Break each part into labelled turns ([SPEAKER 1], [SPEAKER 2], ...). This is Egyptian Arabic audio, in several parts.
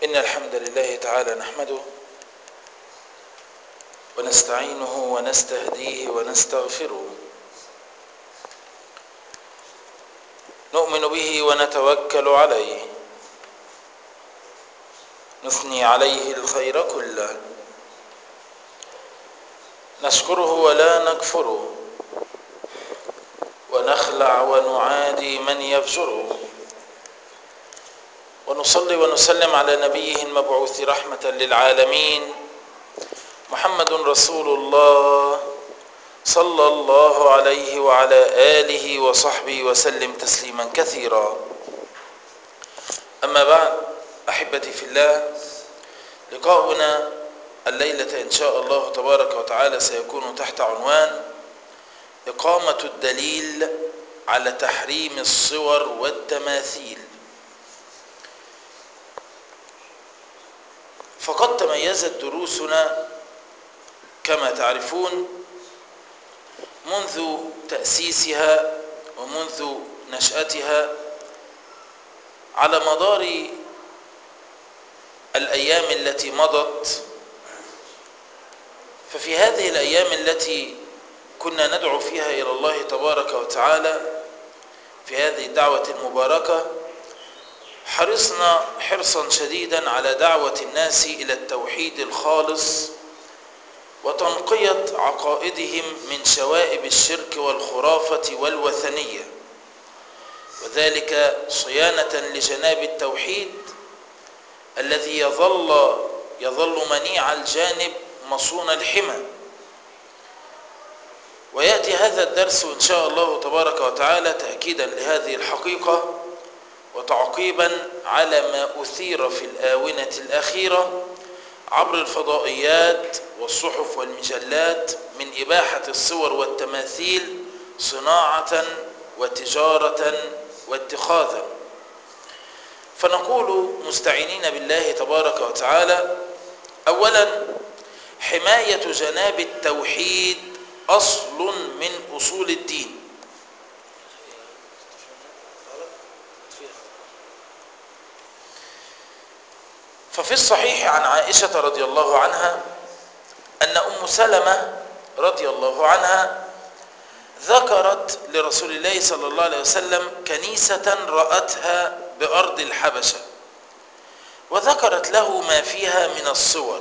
[SPEAKER 1] إن الحمد لله تعالى نحمده ونستعينه ونستهديه ونستغفره نؤمن به ونتوكل عليه نثني عليه الخير كله نشكره ولا نكفره ونخلع ونعادي من يفجره ونصلي ونسلم على نبيه المبعوث رحمة للعالمين محمد رسول الله صلى الله عليه وعلى آله وصحبه وسلم تسليما كثيرا أما بعد أحبتي في الله لقاؤنا الليلة إن شاء الله تبارك وتعالى سيكون تحت عنوان إقامة الدليل على تحريم الصور والتماثيل فقد تميزت دروسنا كما تعرفون منذ تأسيسها ومنذ نشأتها على مدار الأيام التي مضت ففي هذه الأيام التي كنا ندعو فيها إلى الله تبارك وتعالى في هذه الدعوة المباركة حرصنا حرصا شديدا على دعوة الناس إلى التوحيد الخالص وتنقية عقائدهم من شوائب الشرك والخرافة والوثنية وذلك صيانة لجناب التوحيد الذي يظل يظل منيع الجانب مصون الحمى ويأتي هذا الدرس إن شاء الله تبارك وتعالى تأكيدا لهذه الحقيقة وتعقيبا على ما أثير في الآونة الأخيرة عبر الفضائيات والصحف والمجلات من إباحة الصور والتماثيل صناعة وتجارة واتخاذا فنقول مستعينين بالله تبارك وتعالى أولا حماية جناب التوحيد أصل من أصول الدين ففي الصحيح عن عائشة رضي الله عنها أن أم سلمة رضي الله عنها ذكرت لرسول الله صلى الله عليه وسلم كنيسة رأتها بأرض الحبشة وذكرت له ما فيها من الصور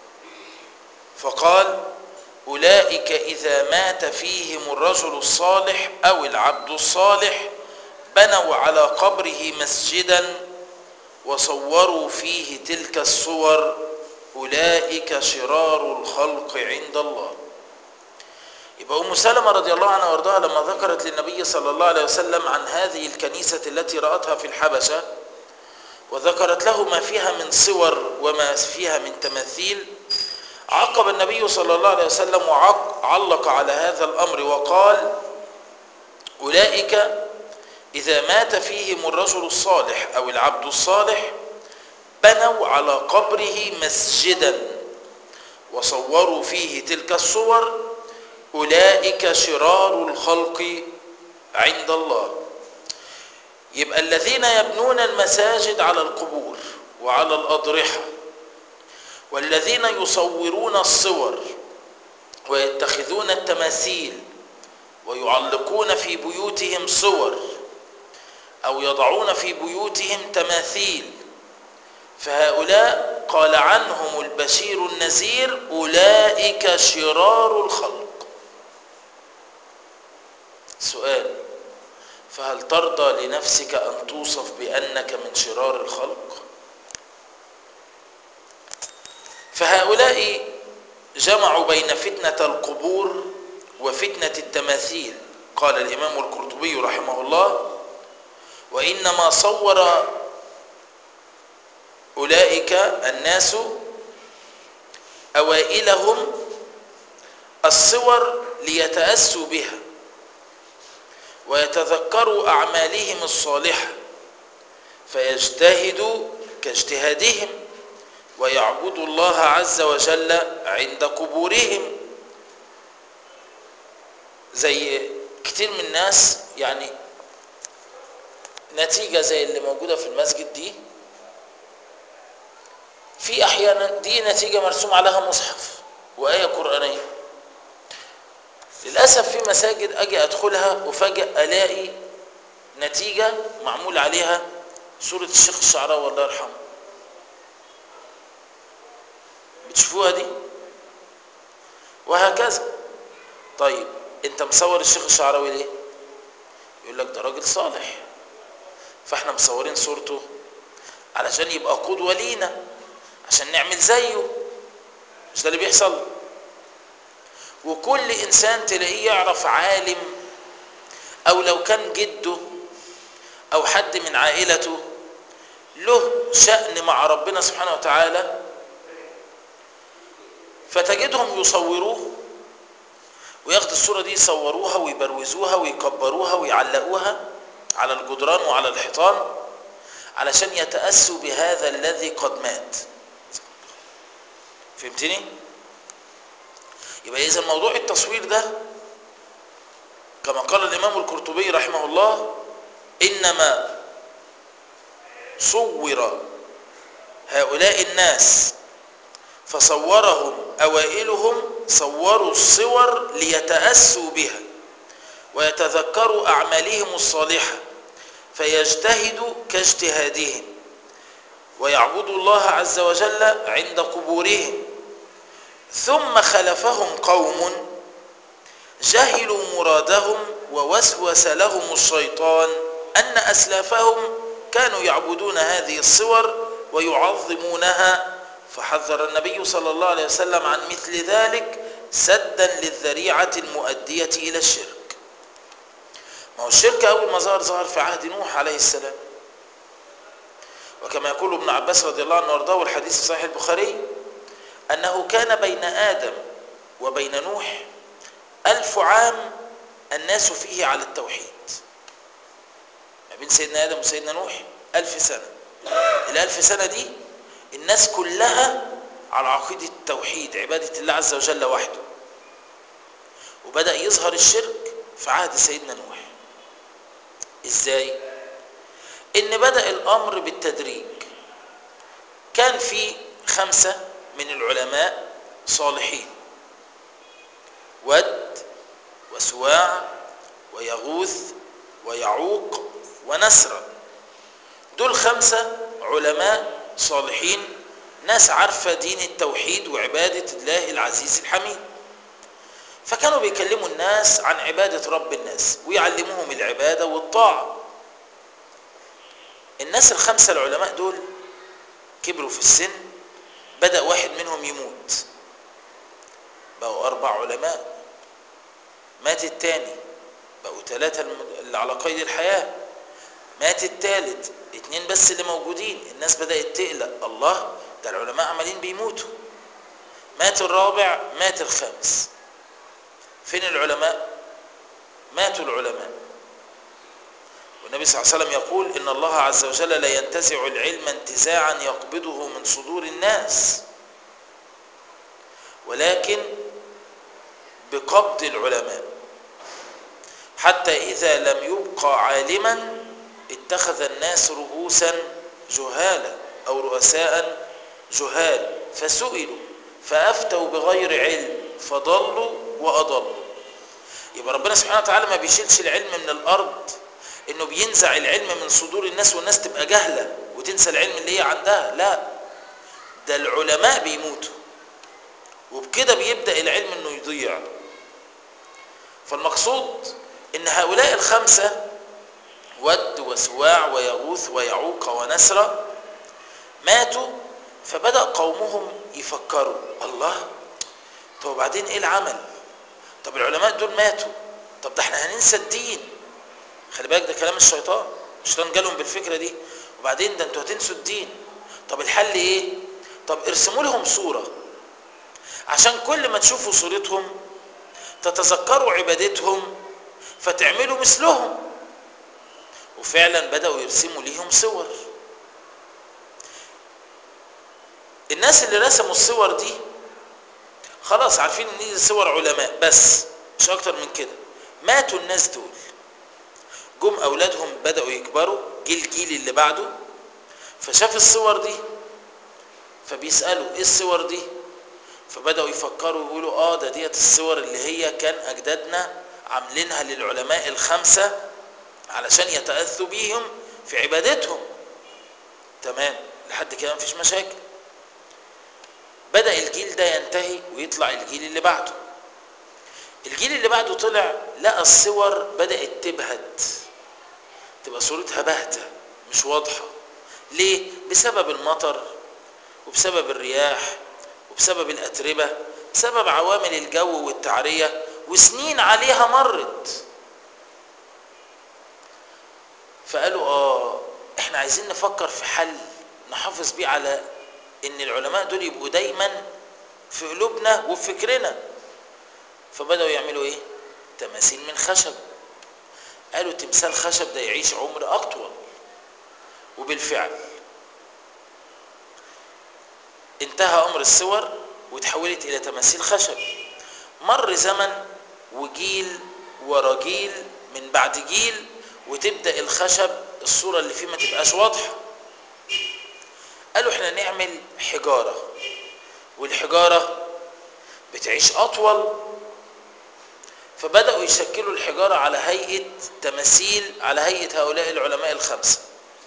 [SPEAKER 1] فقال أولئك إذا مات فيهم الرجل الصالح أو العبد الصالح بنوا على قبره مسجدا وصوروا فيه تلك الصور أولئك شرار الخلق عند الله يبقى أم سلمة رضي الله عنها وارضاها لما ذكرت للنبي صلى الله عليه وسلم عن هذه الكنيسة التي رأتها في الحبشة وذكرت له ما فيها من صور وما فيها من تماثيل عقب النبي صلى الله عليه وسلم وعلق على هذا الأمر وقال أولئك إذا مات فيهم الرجل الصالح أو العبد الصالح بنوا على قبره مسجدا وصوروا فيه تلك الصور أولئك شرار الخلق عند الله يبقى الذين يبنون المساجد على القبور وعلى الأضرحة والذين يصورون الصور ويتخذون التماثيل ويعلقون في بيوتهم صور أو يضعون في بيوتهم تماثيل فهؤلاء قال عنهم البشير النذير أولئك شرار الخلق سؤال فهل ترضى لنفسك أن توصف بأنك من شرار الخلق فهؤلاء جمعوا بين فتنة القبور وفتنة التماثيل قال الإمام القرطبي رحمه الله وإنما صور أولئك الناس أوائلهم الصور ليتأسوا بها ويتذكروا أعمالهم الصالحة فيجتهدوا كاجتهادهم ويعبدوا الله عز وجل عند قبورهم زي كتير من الناس يعني نتيجة زي اللي موجودة في المسجد دي في احيانا دي نتيجة مرسوم عليها مصحف وآية قرآنية للأسف في مساجد أجي أدخلها وفجأة ألاقي نتيجة معمول عليها صورة الشيخ الشعراوي الله يرحمه بتشوفوها دي وهكذا طيب انت مصور الشيخ الشعراوي ليه يقول لك ده راجل صالح فاحنا مصورين صورته علشان يبقى قدوة لينا عشان نعمل زيه مش ده اللي بيحصل وكل انسان تلاقيه يعرف عالم او لو كان جده او حد من عائلته له شأن مع ربنا سبحانه وتعالى فتجدهم يصوروه وياخدوا الصورة دي يصوروها ويبروزوها ويكبروها ويعلقوها على الجدران وعلى الحيطان علشان يتأسوا بهذا الذي قد مات فهمتني؟ يبقى إذا موضوع التصوير ده كما قال الإمام القرطبي رحمه الله إنما صور هؤلاء الناس فصورهم أوائلهم صوروا الصور ليتأسوا بها ويتذكروا أعمالهم الصالحة فيجتهدوا كاجتهادهم ويعبدوا الله عز وجل عند قبورهم ثم خلفهم قوم جهلوا مرادهم ووسوس لهم الشيطان أن أسلافهم كانوا يعبدون هذه الصور ويعظمونها فحذر النبي صلى الله عليه وسلم عن مثل ذلك سدا للذريعة المؤدية إلى الشرك ما هو الشرك أول ما ظهر ظهر في عهد نوح عليه السلام وكما يقول ابن عباس رضي الله عنه وارضاه والحديث في صحيح البخاري أنه كان بين آدم وبين نوح ألف عام الناس فيه على التوحيد ما بين سيدنا آدم وسيدنا نوح ألف سنة الألف سنة دي الناس كلها على عقيدة التوحيد عبادة الله عز وجل وحده وبدأ يظهر الشرك في عهد سيدنا نوح ازاي ان بدأ الامر بالتدريج كان في خمسة من العلماء صالحين ود وسواع ويغوث ويعوق ونسرا دول خمسة علماء صالحين ناس عارفة دين التوحيد وعبادة الله العزيز الحميد فكانوا بيكلموا الناس عن عبادة رب الناس ويعلموهم العبادة والطاعة الناس الخمسة العلماء دول كبروا في السن بدأ واحد منهم يموت بقوا أربع علماء مات التاني بقوا ثلاثة اللي على قيد الحياة مات التالت اتنين بس اللي موجودين الناس بدأت تقلق الله ده العلماء عمالين بيموتوا مات الرابع مات الخامس فين العلماء ماتوا العلماء والنبي صلى الله عليه وسلم يقول إن الله عز وجل لا ينتزع العلم انتزاعا يقبضه من صدور الناس ولكن بقبض العلماء حتى إذا لم يبقى عالما اتخذ الناس رؤوسا جهالا أو رؤساء جهال فسئلوا فأفتوا بغير علم فضلوا وأضلوا يبقى ربنا سبحانه وتعالى ما بيشيلش العلم من الأرض انه بينزع العلم من صدور الناس والناس تبقى جهلة وتنسى العلم اللي هي عندها لا ده العلماء بيموتوا وبكده بيبدأ العلم انه يضيع فالمقصود ان هؤلاء الخمسة ود وسواع ويغوث ويعوق ونسرة ماتوا فبدأ قومهم يفكروا الله طب وبعدين ايه العمل طب العلماء دول ماتوا طب ده احنا هننسى الدين خلي بالك ده كلام الشيطان الشيطان جالهم بالفكرة دي وبعدين ده انتوا هتنسوا الدين طب الحل ايه طب ارسموا لهم صورة عشان كل ما تشوفوا صورتهم تتذكروا عبادتهم فتعملوا مثلهم وفعلا بدأوا يرسموا ليهم صور الناس اللي رسموا الصور دي خلاص عارفين ان دي صور علماء بس مش اكتر من كده ماتوا الناس دول جم اولادهم بدأوا يكبروا جيل جيل اللي بعده فشاف الصور دي فبيسألوا ايه الصور دي فبدأوا يفكروا يقولوا اه ده ديت الصور اللي هي كان أجدادنا عاملينها للعلماء الخمسة علشان يتأثوا بيهم في عبادتهم تمام لحد كده مفيش مشاكل بدأ الجيل ده ينتهي ويطلع الجيل اللي بعده الجيل اللي بعده طلع لقى الصور بدأت تبهت تبقى صورتها باهتة مش واضحة ليه؟ بسبب المطر وبسبب الرياح وبسبب الأتربة بسبب عوامل الجو والتعرية وسنين عليها مرت فقالوا اه احنا عايزين نفكر في حل نحافظ بيه على ان العلماء دول يبقوا دايما في قلوبنا وفي فكرنا فبدأوا يعملوا ايه تماثيل من خشب قالوا تمثال خشب ده يعيش عمر اطول وبالفعل انتهى امر الصور وتحولت الى تماثيل خشب مر زمن وجيل ورا جيل من بعد جيل وتبدا الخشب الصوره اللي فيه ما تبقاش واضحه قالوا احنا نعمل حجاره والحجاره بتعيش اطول فبداوا يشكلوا الحجاره على هيئه تماثيل على هيئه هؤلاء العلماء الخمسه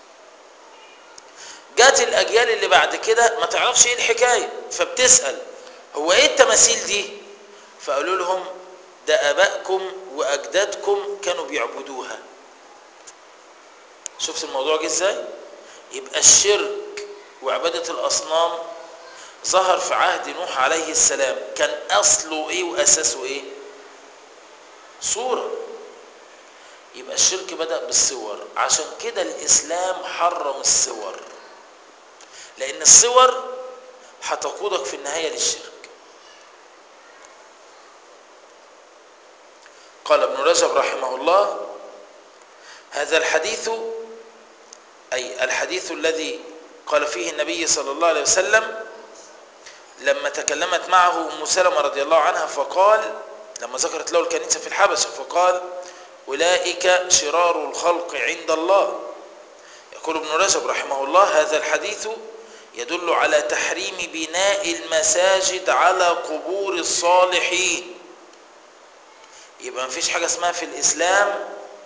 [SPEAKER 1] جات الاجيال اللي بعد كده ما تعرفش ايه الحكايه فبتسال هو ايه التماثيل دي فقالوا لهم ده ابائكم واجدادكم كانوا بيعبدوها شفت الموضوع جه ازاي يبقى الشرك وعباده الاصنام ظهر في عهد نوح عليه السلام كان اصله ايه واساسه ايه صوره يبقى الشرك بدا بالصور عشان كده الاسلام حرم الصور لان الصور هتقودك في النهايه للشرك قال ابن رجب رحمه الله هذا الحديث اي الحديث الذي قال فيه النبي صلى الله عليه وسلم لما تكلمت معه ام سلمه رضي الله عنها فقال لما ذكرت له الكنيسه في الحبشه فقال اولئك شرار الخلق عند الله يقول ابن رجب رحمه الله هذا الحديث يدل على تحريم بناء المساجد على قبور الصالحين يبقى مفيش حاجة اسمها في الإسلام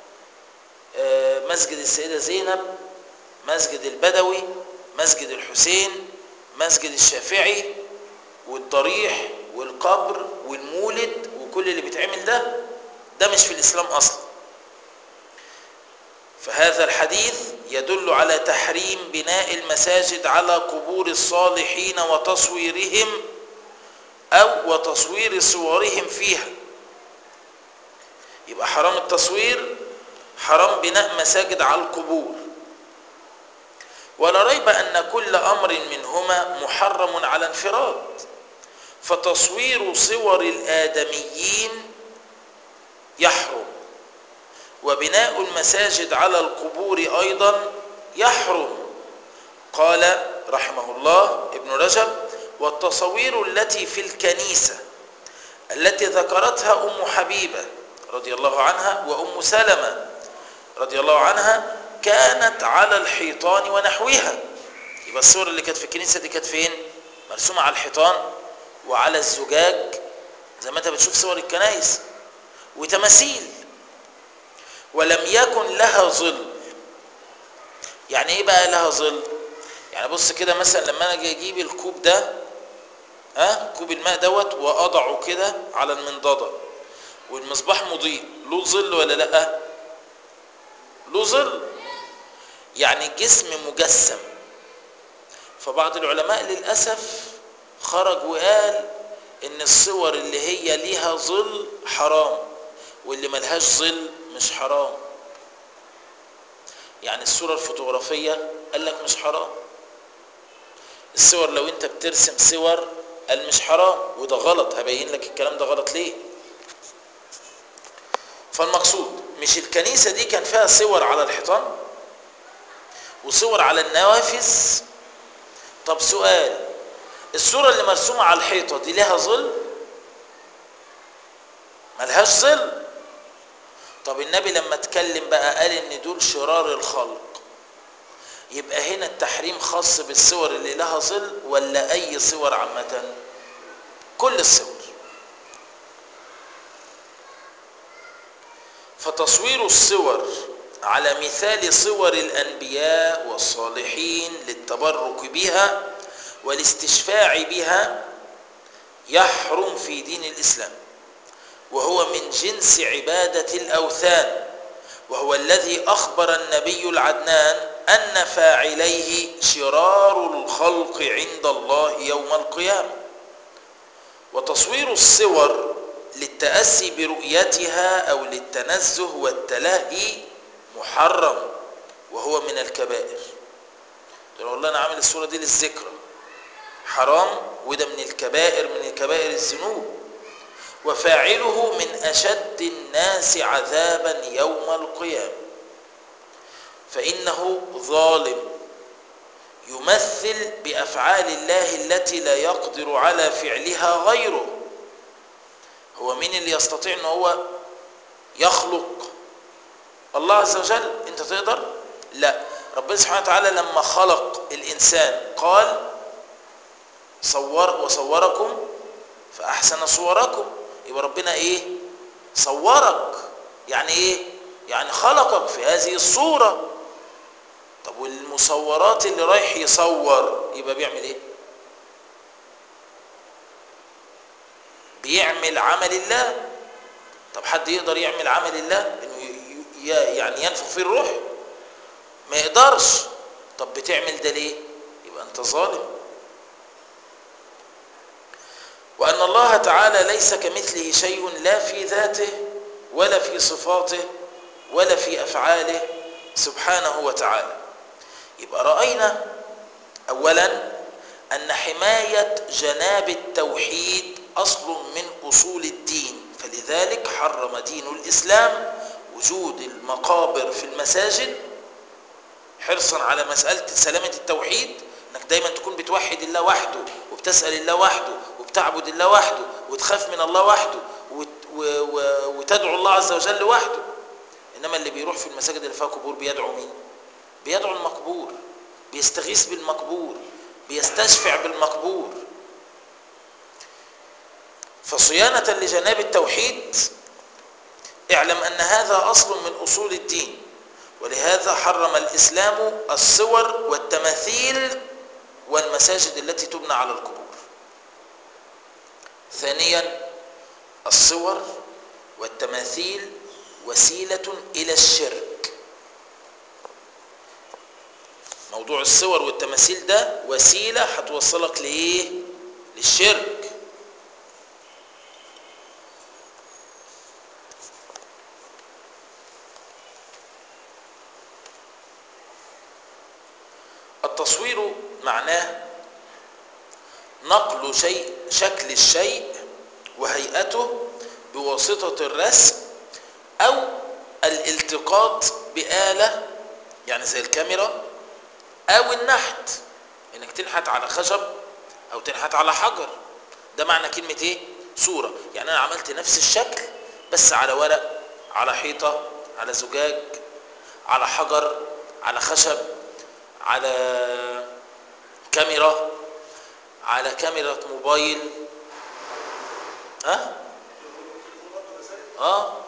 [SPEAKER 1] مسجد السيدة زينب مسجد البدوي مسجد الحسين مسجد الشافعي والضريح والقبر والمولد وكل اللي بيتعمل ده ده مش في الإسلام أصلا فهذا الحديث يدل على تحريم بناء المساجد على قبور الصالحين وتصويرهم أو وتصوير صورهم فيها يبقى حرام التصوير حرام بناء مساجد على القبور ولا ريب أن كل أمر منهما محرم على انفراد فتصوير صور الآدميين يحرم وبناء المساجد على القبور أيضا يحرم قال رحمه الله ابن رجب والتصوير التي في الكنيسة التي ذكرتها أم حبيبة رضي الله عنها وأم سلمة رضي الله عنها كانت على الحيطان ونحوها يبقى الصور اللي كانت في الكنيسة دي كانت فين مرسومة على الحيطان وعلى الزجاج زي ما انت بتشوف صور الكنائس وتماثيل ولم يكن لها ظل يعني ايه بقى لها ظل يعني بص كده مثلا لما انا اجي اجيب الكوب ده ها كوب الماء دوت واضعه كده على المنضده والمصباح مضيء له ظل ولا لا له ظل يعني جسم مجسم فبعض العلماء للاسف خرج وقال ان الصور اللي هي ليها ظل حرام واللي ملهاش ظل مش حرام يعني الصورة الفوتوغرافية قال لك مش حرام الصور لو انت بترسم صور قال مش حرام وده غلط هبين لك الكلام ده غلط ليه فالمقصود مش الكنيسة دي كان فيها صور على الحيطان وصور على النوافذ طب سؤال الصورة اللي مرسومة على الحيطة دي لها ظل ملهاش ظل طب النبي لما اتكلم بقى قال ان دول شرار الخلق يبقى هنا التحريم خاص بالصور اللي لها ظل ولا اي صور عامة كل الصور فتصوير الصور على مثال صور الانبياء والصالحين للتبرك بها والاستشفاع بها يحرم في دين الاسلام وهو من جنس عبادة الاوثان وهو الذي اخبر النبي العدنان ان فاعليه شرار الخلق عند الله يوم القيامة وتصوير الصور للتأسي برؤيتها او للتنزه والتلهي محرم وهو من الكبائر تقول والله انا عامل الصورة دي للذكرى حرام وده من الكبائر من الكبائر الذنوب وفاعله من أشد الناس عذابا يوم القيامة فإنه ظالم يمثل بأفعال الله التي لا يقدر على فعلها غيره هو مين اللي يستطيع أنه هو يخلق الله عز وجل أنت تقدر لا ربنا سبحانه وتعالى لما خلق الإنسان قال صور وصوركم فأحسن صوركم يبقى ربنا ايه صورك يعني ايه يعني خلقك في هذه الصورة طب والمصورات اللي رايح يصور يبقى بيعمل ايه بيعمل عمل الله طب حد يقدر يعمل عمل الله انه يعني ينفخ فيه الروح ما يقدرش طب بتعمل ده ليه يبقى انت ظالم وأن الله تعالى ليس كمثله شيء لا في ذاته ولا في صفاته ولا في أفعاله سبحانه وتعالى يبقى رأينا أولا أن حماية جناب التوحيد أصل من أصول الدين فلذلك حرم دين الإسلام وجود المقابر في المساجد حرصا على مسألة سلامة التوحيد انك دايما تكون بتوحد الله وحده وبتسأل الله وحده وبتعبد الله وحده وتخاف من الله وحده وتدعو الله عز وجل وحده انما اللي بيروح في المساجد اللي فيها قبور بيدعو مين بيدعو المقبور بيستغيث بالمقبور بيستشفع بالمقبور فصيانة لجناب التوحيد اعلم ان هذا اصل من اصول الدين ولهذا حرم الاسلام الصور والتماثيل والمساجد التي تبنى على القبور ثانيا الصور والتماثيل وسيلة إلى الشرك موضوع الصور والتماثيل ده وسيلة هتوصلك لإيه للشرك التصوير معناه نقل شيء شكل الشيء وهيئته بواسطة الرسم أو الالتقاط بآلة يعني زي الكاميرا أو النحت إنك تنحت على خشب أو تنحت على حجر ده معنى كلمة إيه؟ صورة يعني أنا عملت نفس الشكل بس على ورق على حيطة على زجاج على حجر على خشب على كاميرا على كاميرا موبايل ها اه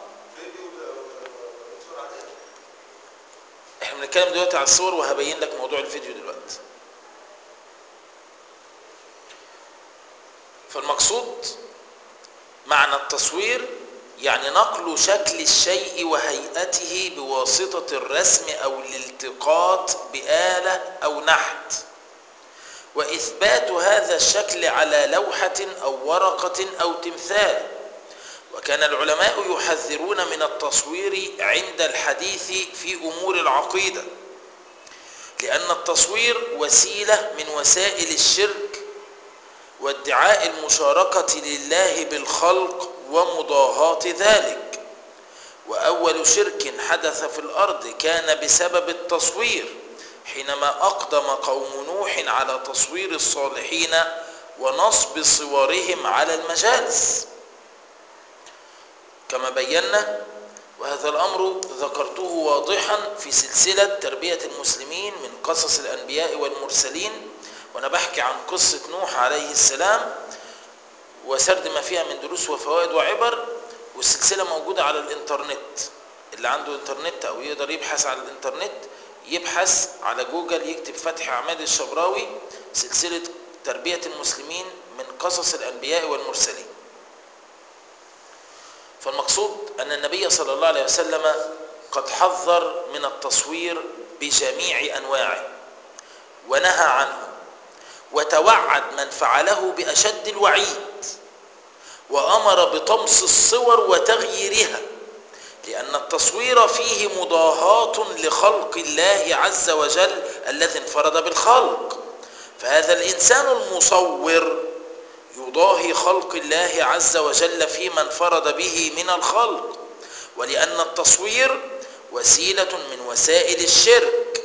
[SPEAKER 1] احنا بنتكلم دلوقتي على الصور وهبين لك موضوع الفيديو دلوقتي فالمقصود معنى التصوير يعني نقل شكل الشيء وهيئته بواسطة الرسم أو الالتقاط بآلة أو نحت وإثبات هذا الشكل على لوحة أو ورقة أو تمثال وكان العلماء يحذرون من التصوير عند الحديث في أمور العقيدة لأن التصوير وسيلة من وسائل الشرك وادعاء المشاركة لله بالخلق ومضاهاة ذلك وأول شرك حدث في الأرض كان بسبب التصوير حينما أقدم قوم نوح على تصوير الصالحين ونصب صورهم على المجالس كما بينا وهذا الأمر ذكرته واضحا في سلسلة تربية المسلمين من قصص الأنبياء والمرسلين وأنا بحكي عن قصة نوح عليه السلام وسرد ما فيها من دروس وفوائد وعبر والسلسلة موجودة على الإنترنت اللي عنده إنترنت أو يقدر يبحث على الإنترنت يبحث على جوجل يكتب فتح عماد الشبراوي سلسلة تربية المسلمين من قصص الأنبياء والمرسلين فالمقصود أن النبي صلى الله عليه وسلم قد حذر من التصوير بجميع أنواعه ونهى عنه وتوعد من فعله بأشد الوعيد وأمر بطمس الصور وتغييرها لأن التصوير فيه مضاهاة لخلق الله عز وجل الذي انفرد بالخلق فهذا الإنسان المصور يضاهي خلق الله عز وجل فيما انفرد به من الخلق ولأن التصوير وسيلة من وسائل الشرك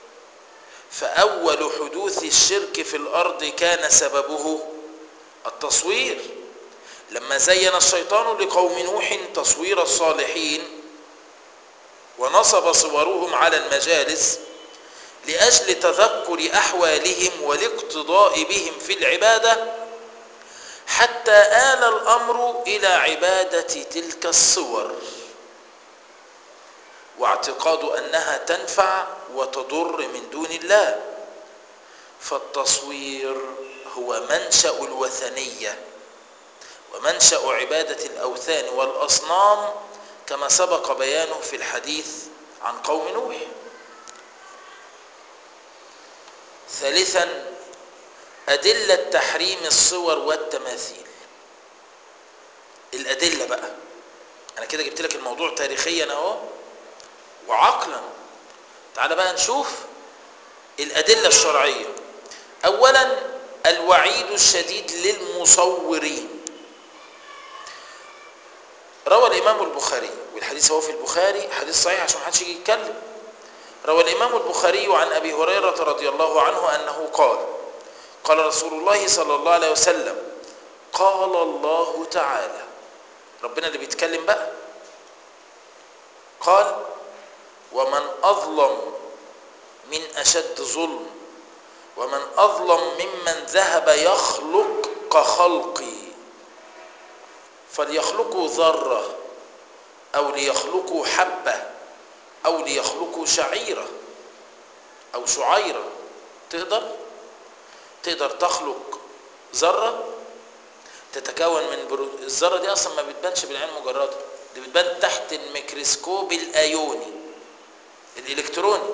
[SPEAKER 1] فأول حدوث الشرك في الأرض كان سببه التصوير لما زين الشيطان لقوم نوح تصوير الصالحين ونصب صورهم على المجالس لأجل تذكر أحوالهم والاقتضاء بهم في العبادة حتى آل الأمر إلى عبادة تلك الصور واعتقاد أنها تنفع وتضر من دون الله فالتصوير هو منشأ الوثنية ومنشأ عبادة الأوثان والأصنام كما سبق بيانه في الحديث عن قوم نوح ثالثا أدلة تحريم الصور والتماثيل الأدلة بقى أنا كده جبت لك الموضوع تاريخيا أهو وعقلا تعال بقى نشوف الأدلة الشرعية أولا الوعيد الشديد للمصورين روى الإمام البخاري والحديث هو في البخاري حديث صحيح عشان محدش يجي يتكلم روى الإمام البخاري عن أبي هريرة رضي الله عنه أنه قال قال رسول الله صلى الله عليه وسلم قال الله تعالى ربنا اللي بيتكلم بقى قال ومن أظلم من أشد ظلم ومن أظلم ممن ذهب يخلق كخلقي فليخلقوا ذرة أو ليخلقوا حبة أو ليخلقوا شعيرة أو شعيرة تقدر تقدر تخلق ذرة تتكون من برو... الذرة دي أصلا ما بتبانش بالعين مجردة دي بتبان تحت الميكروسكوب الأيوني الإلكتروني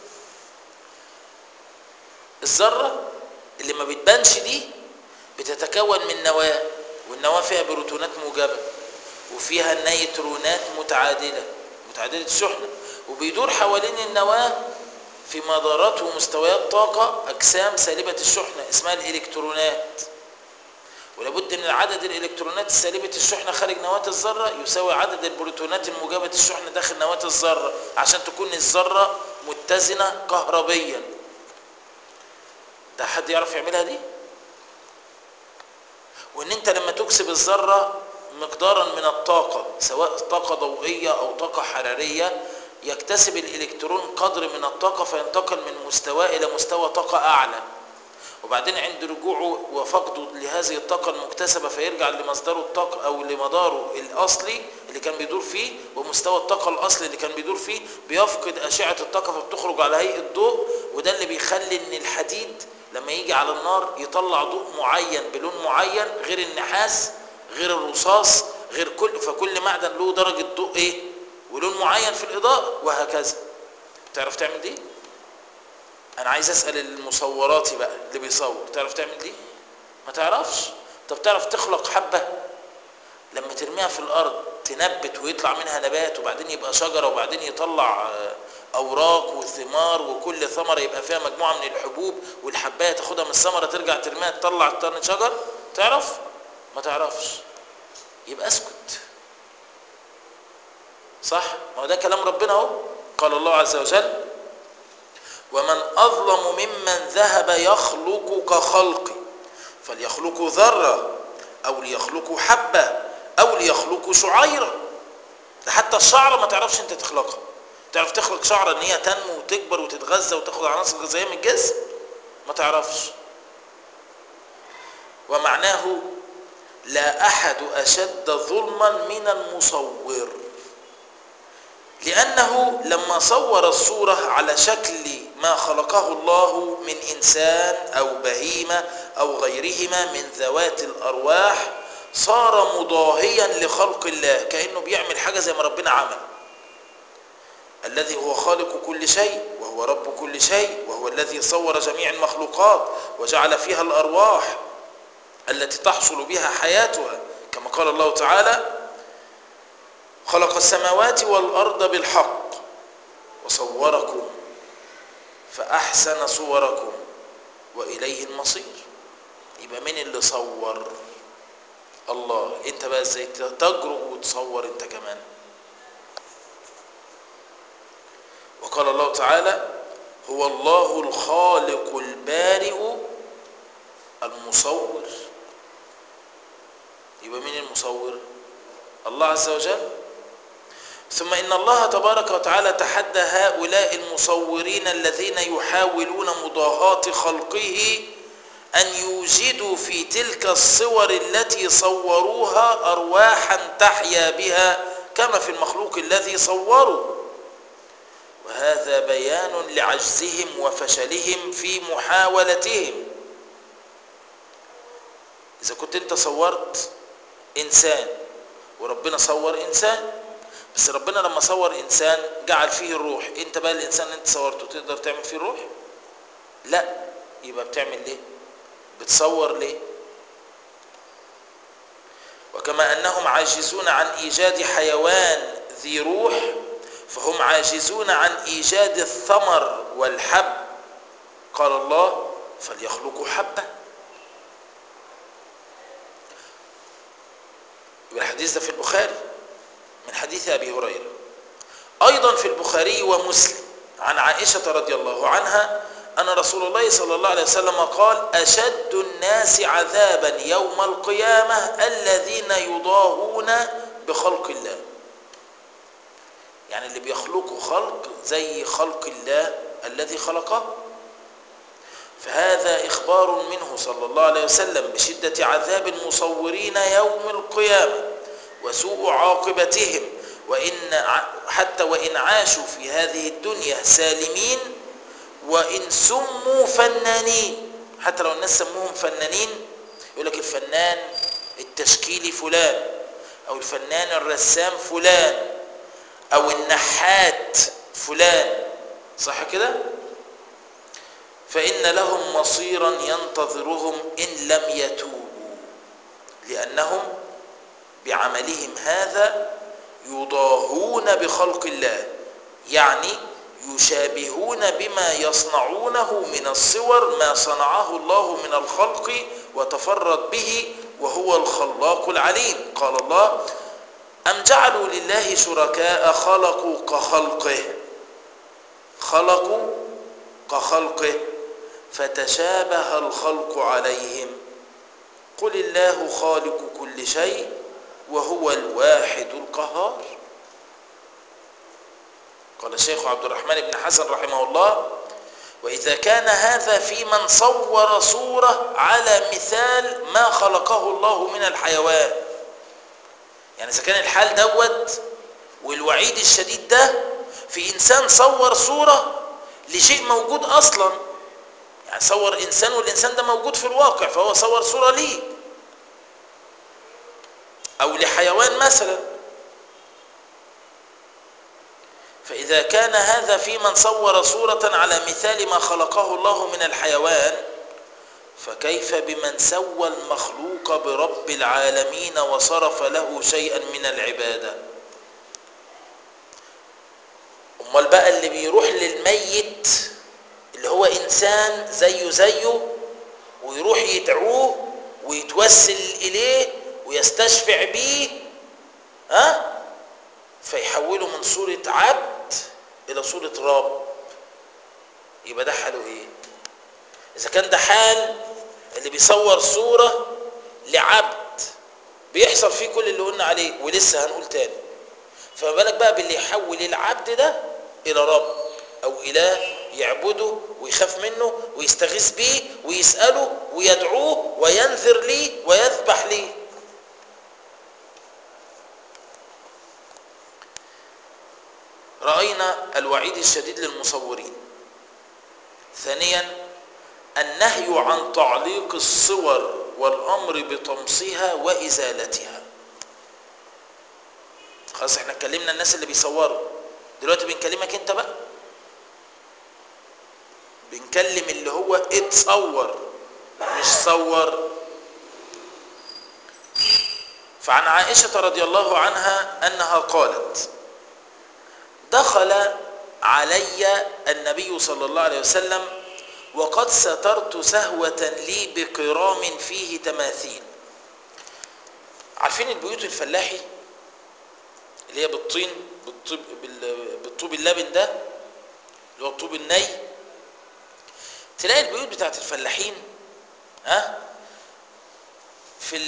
[SPEAKER 1] الذرة اللي ما بتبانش دي بتتكون من نواة والنواة فيها بروتونات موجبة وفيها نيترونات متعادلة متعادلة الشحنة وبيدور حوالين النواة في مدارات ومستويات طاقة أجسام سالبة الشحنة اسمها الإلكترونات ولابد من عدد الإلكترونات السالبة الشحنة خارج نواة الذرة يساوي عدد البروتونات الموجبة الشحنة داخل نواة الذرة عشان تكون الذرة متزنة كهربيا ده حد يعرف يعملها دي وان انت لما تكسب الذرة مقدارا من الطاقة سواء طاقة ضوئية او طاقة حرارية يكتسب الالكترون قدر من الطاقة فينتقل من مستوى الى مستوى طاقة اعلى وبعدين عند رجوعه وفقده لهذه الطاقة المكتسبة فيرجع لمصدره الطاقة او لمداره الاصلي اللي كان بيدور فيه ومستوى الطاقة الاصلي اللي كان بيدور فيه بيفقد اشعة الطاقة فبتخرج على هيئة ضوء وده اللي بيخلي ان الحديد لما يجي على النار يطلع ضوء معين بلون معين غير النحاس غير الرصاص غير كل فكل معدن له درجة ضوء ايه ولون معين في الإضاءة وهكذا تعرف تعمل دي انا عايز اسأل المصوراتي بقى اللي بيصور تعرف تعمل دي ما تعرفش طب تعرف تخلق حبة لما ترميها في الارض تنبت ويطلع منها نبات وبعدين يبقى شجرة وبعدين يطلع اوراق وثمار وكل ثمره يبقى فيها مجموعه من الحبوب والحبايه تاخدها من الثمره ترجع ترميها تطلع طن شجر تعرف ما تعرفش يبقى اسكت صح ما هو ده كلام ربنا اهو قال الله عز وجل ومن اظلم ممن ذهب يخلق كخلقي فليخلقوا ذره او ليخلقوا حبه او ليخلقوا شعيره ده حتى الشعرة ما تعرفش انت تخلقها تعرف تخلق شعرة ان هي تنمو وتكبر وتتغذى وتاخد عناصر غذائية من الجسم ما تعرفش ومعناه لا احد اشد ظلما من المصور لانه لما صور الصورة على شكل ما خلقه الله من انسان او بهيمة او غيرهما من ذوات الارواح صار مضاهيا لخلق الله كأنه بيعمل حاجة زي ما ربنا عمل الذي هو خالق كل شيء وهو رب كل شيء وهو الذي صور جميع المخلوقات وجعل فيها الأرواح التي تحصل بها حياتها كما قال الله تعالى خلق السماوات والأرض بالحق وصوركم فأحسن صوركم وإليه المصير يبقى مين اللي صور الله انت بقى ازاي تجرؤ وتصور انت كمان وقال الله تعالى هو الله الخالق البارئ المصور يبقى مين المصور الله عز وجل ثم إن الله تبارك وتعالى تحدى هؤلاء المصورين الذين يحاولون مضاهاة خلقه أن يوجدوا في تلك الصور التي صوروها أرواحا تحيا بها كما في المخلوق الذي صوروا وهذا بيان لعجزهم وفشلهم في محاولتهم إذا كنت أنت صورت إنسان وربنا صور إنسان بس ربنا لما صور إنسان جعل فيه الروح أنت بقى الإنسان اللي أنت صورته تقدر تعمل فيه الروح لا يبقى بتعمل ليه بتصور ليه وكما أنهم عاجزون عن إيجاد حيوان ذي روح فهم عاجزون عن إيجاد الثمر والحب قال الله فليخلقوا حبة والحديث ده في البخاري من حديث أبي هريرة أيضا في البخاري ومسلم عن عائشة رضي الله عنها أن رسول الله صلى الله عليه وسلم قال أشد الناس عذابا يوم القيامة الذين يضاهون بخلق الله يعني اللي بيخلقوا خلق زي خلق الله الذي خلقه فهذا إخبار منه صلى الله عليه وسلم بشدة عذاب المصورين يوم القيامة وسوء عاقبتهم وإن حتى وإن عاشوا في هذه الدنيا سالمين وإن سموا فنانين حتى لو الناس سموهم فنانين يقول لك الفنان التشكيلي فلان أو الفنان الرسام فلان أو النحات فلان صح كده فإن لهم مصيرا ينتظرهم إن لم يتوبوا لأنهم بعملهم هذا يضاهون بخلق الله يعني يشابهون بما يصنعونه من الصور ما صنعه الله من الخلق وتفرد به وهو الخلاق العليم قال الله أم جعلوا لله شركاء خلقوا كخلقه خلقوا كخلقه فتشابه الخلق عليهم قل الله خالق كل شيء وهو الواحد القهار قال الشيخ عبد الرحمن بن حسن رحمه الله وإذا كان هذا في من صور صورة على مثال ما خلقه الله من الحيوان يعني إذا كان الحال دوت والوعيد الشديد ده في إنسان صور صورة لشيء موجود أصلا يعني صور إنسان والإنسان ده موجود في الواقع فهو صور صورة ليه أو لحيوان مثلا فإذا كان هذا في من صور صورة على مثال ما خلقه الله من الحيوان فكيف بمن سوى المخلوق برب العالمين وصرف له شيئا من العبادة امال بقى اللي بيروح للميت اللي هو إنسان زيه زيه ويروح يدعوه ويتوسل إليه ويستشفع بيه ها فيحوله من صورة عبد إلى صورة رب يبقى ده حاله إيه إذا كان ده حال اللي بيصور صورة لعبد بيحصل فيه كل اللي قلنا عليه ولسه هنقول تاني فما بالك بقى باللي يحول العبد ده الى رب او اله يعبده ويخاف منه ويستغيث بيه ويساله ويدعوه وينذر ليه ويذبح ليه راينا الوعيد الشديد للمصورين ثانيا النهي عن تعليق الصور والامر بطمسها وازالتها خلاص احنا اتكلمنا الناس اللي بيصوروا دلوقتي بنكلمك انت بقى بنكلم اللي هو اتصور مش صور فعن عائشة رضي الله عنها أنها قالت دخل علي النبي صلى الله عليه وسلم وقد سترت سهوة لي بقرام فيه تماثيل عارفين البيوت الفلاحي اللي هي بالطين بالطوب, بالطوب اللبن ده اللي هو الطوب الني تلاقي البيوت بتاعت الفلاحين ها في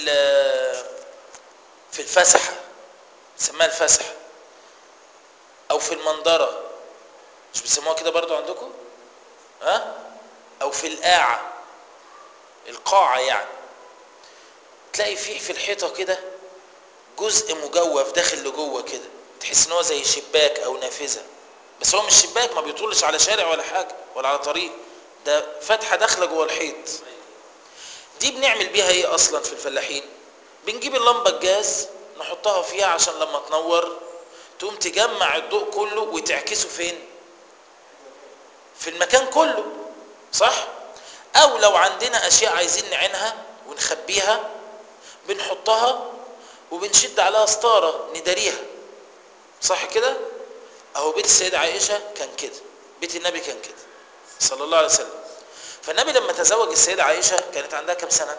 [SPEAKER 1] في الفسحة بنسميها الفسحة او في المنظرة مش بيسموها كده برضو عندكم ها او في القاعة القاعة يعني تلاقي فيه في الحيطة كده جزء مجوف داخل لجوه كده تحس ان هو زي شباك او نافذة بس هو مش شباك ما بيطولش على شارع ولا حاجة ولا على طريق ده فتحة داخلة جوه الحيط دي بنعمل بيها ايه اصلا في الفلاحين بنجيب اللمبة الجاز نحطها فيها عشان لما تنور تقوم تجمع الضوء كله وتعكسه فين في المكان كله صح او لو عندنا اشياء عايزين نعينها ونخبيها بنحطها وبنشد عليها ستارة نداريها صح كده اهو بيت السيدة عائشة كان كده بيت النبي كان كده صلى الله عليه وسلم فالنبي لما تزوج السيدة عائشة كانت عندها كم سنة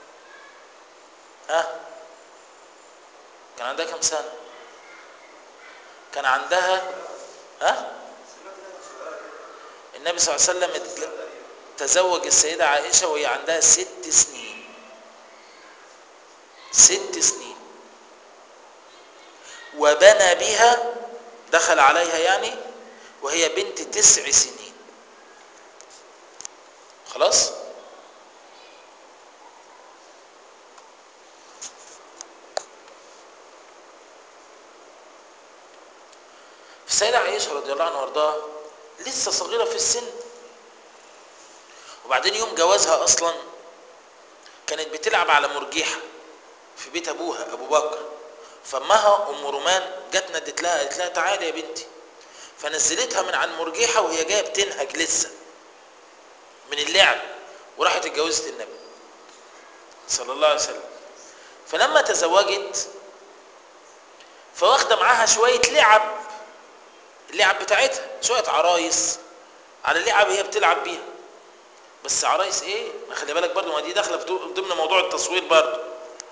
[SPEAKER 1] ها كان عندها كم سنة كان عندها ها النبي صلى الله عليه وسلم تزوج السيدة عائشة وهي عندها ست سنين ست سنين وبنى بها دخل عليها يعني وهي بنت تسع سنين خلاص السيدة عائشة رضي الله عنها وارضاها لسه صغيرة في السن وبعدين يوم جوازها أصلا كانت بتلعب على مرجيحة في بيت أبوها أبو بكر فامها أم رومان جت ندت لها قالت لها تعالي يا بنتي فنزلتها من عن مرجيحة وهي جاية بتنهج لسه من اللعب وراحت اتجوزت النبي صلى الله عليه وسلم فلما تزوجت فواخده معاها شويه لعب اللعب بتاعتها شويه عرايس على لعب هي بتلعب بيها بس عرايس ايه ما خلي بالك برضو ما دي داخله في ضمن موضوع التصوير برضو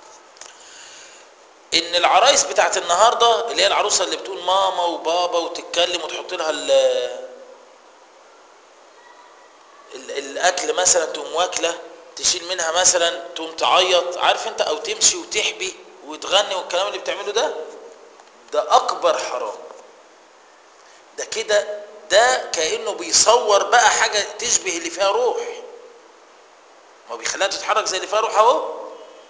[SPEAKER 1] ان العرايس بتاعت النهارده اللي هي العروسه اللي بتقول ماما وبابا وتتكلم وتحط لها ال الاكل مثلا تقوم واكله تشيل منها مثلا تقوم تعيط عارف انت او تمشي وتحبي وتغني والكلام اللي بتعمله ده ده اكبر حرام ده كده ده كانه بيصور بقى حاجه تشبه اللي فيها روح ما بيخليها تتحرك زي اللي فيها روح اهو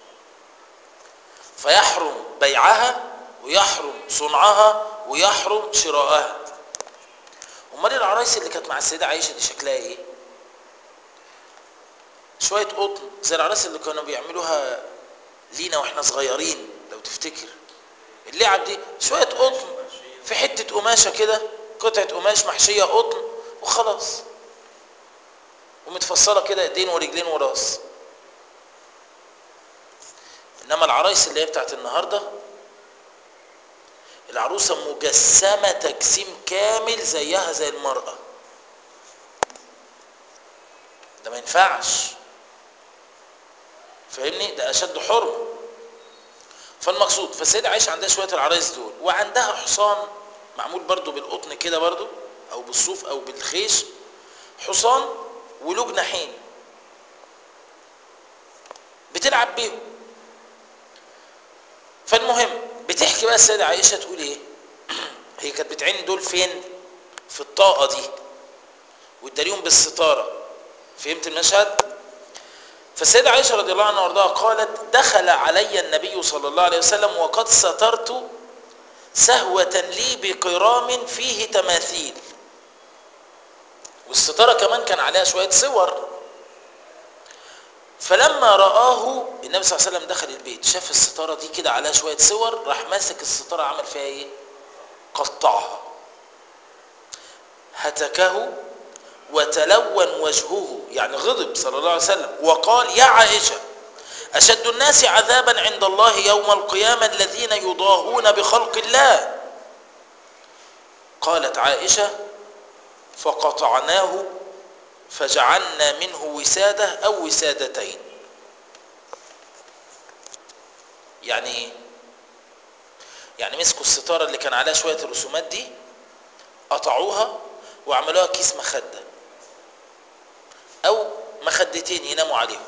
[SPEAKER 1] فيحرم بيعها ويحرم صنعها ويحرم شراءها امال العرايس اللي كانت مع السيده عائشه دي شكلها ايه شويه قطن زي العرايس اللي كانوا بيعملوها لينا واحنا صغيرين لو تفتكر اللعب دي شويه قطن في حته قماشه كده قطعه قماش محشيه قطن وخلاص ومتفصله كده ايدين ورجلين وراس انما العرايس اللي هي بتاعت النهارده العروسه مجسمه تجسيم كامل زيها زي المراه ده ما ينفعش فاهمني ده اشد حرمه فالمقصود فالسيدة عائشة عندها شوية العرايس دول وعندها حصان معمول برضو بالقطن كده برضو او بالصوف او بالخيش حصان وله جناحين بتلعب بيهم فالمهم بتحكي بقى السيدة عائشة تقول ايه هي كانت بتعين دول فين في الطاقة دي وتداريهم بالستارة فهمت المشهد فالسيدة عائشة رضي الله عنها وارضاها قالت دخل علي النبي صلى الله عليه وسلم وقد سترت سهوة لي بقرام فيه تماثيل والستارة كمان كان عليها شوية صور فلما رآه النبي صلى الله عليه وسلم دخل البيت شاف الستارة دي كده عليها شوية صور راح ماسك الستارة عمل فيها ايه قطعها هتكه وتلون وجهه يعني غضب صلى الله عليه وسلم وقال يا عائشة أشد الناس عذابا عند الله يوم القيامة الذين يضاهون بخلق الله قالت عائشة فقطعناه فجعلنا منه وسادة أو وسادتين يعني ايه يعني مسكوا الستارة اللي كان عليها شوية الرسومات دي قطعوها وعملوها كيس مخدة أو مخدتين يناموا عليهم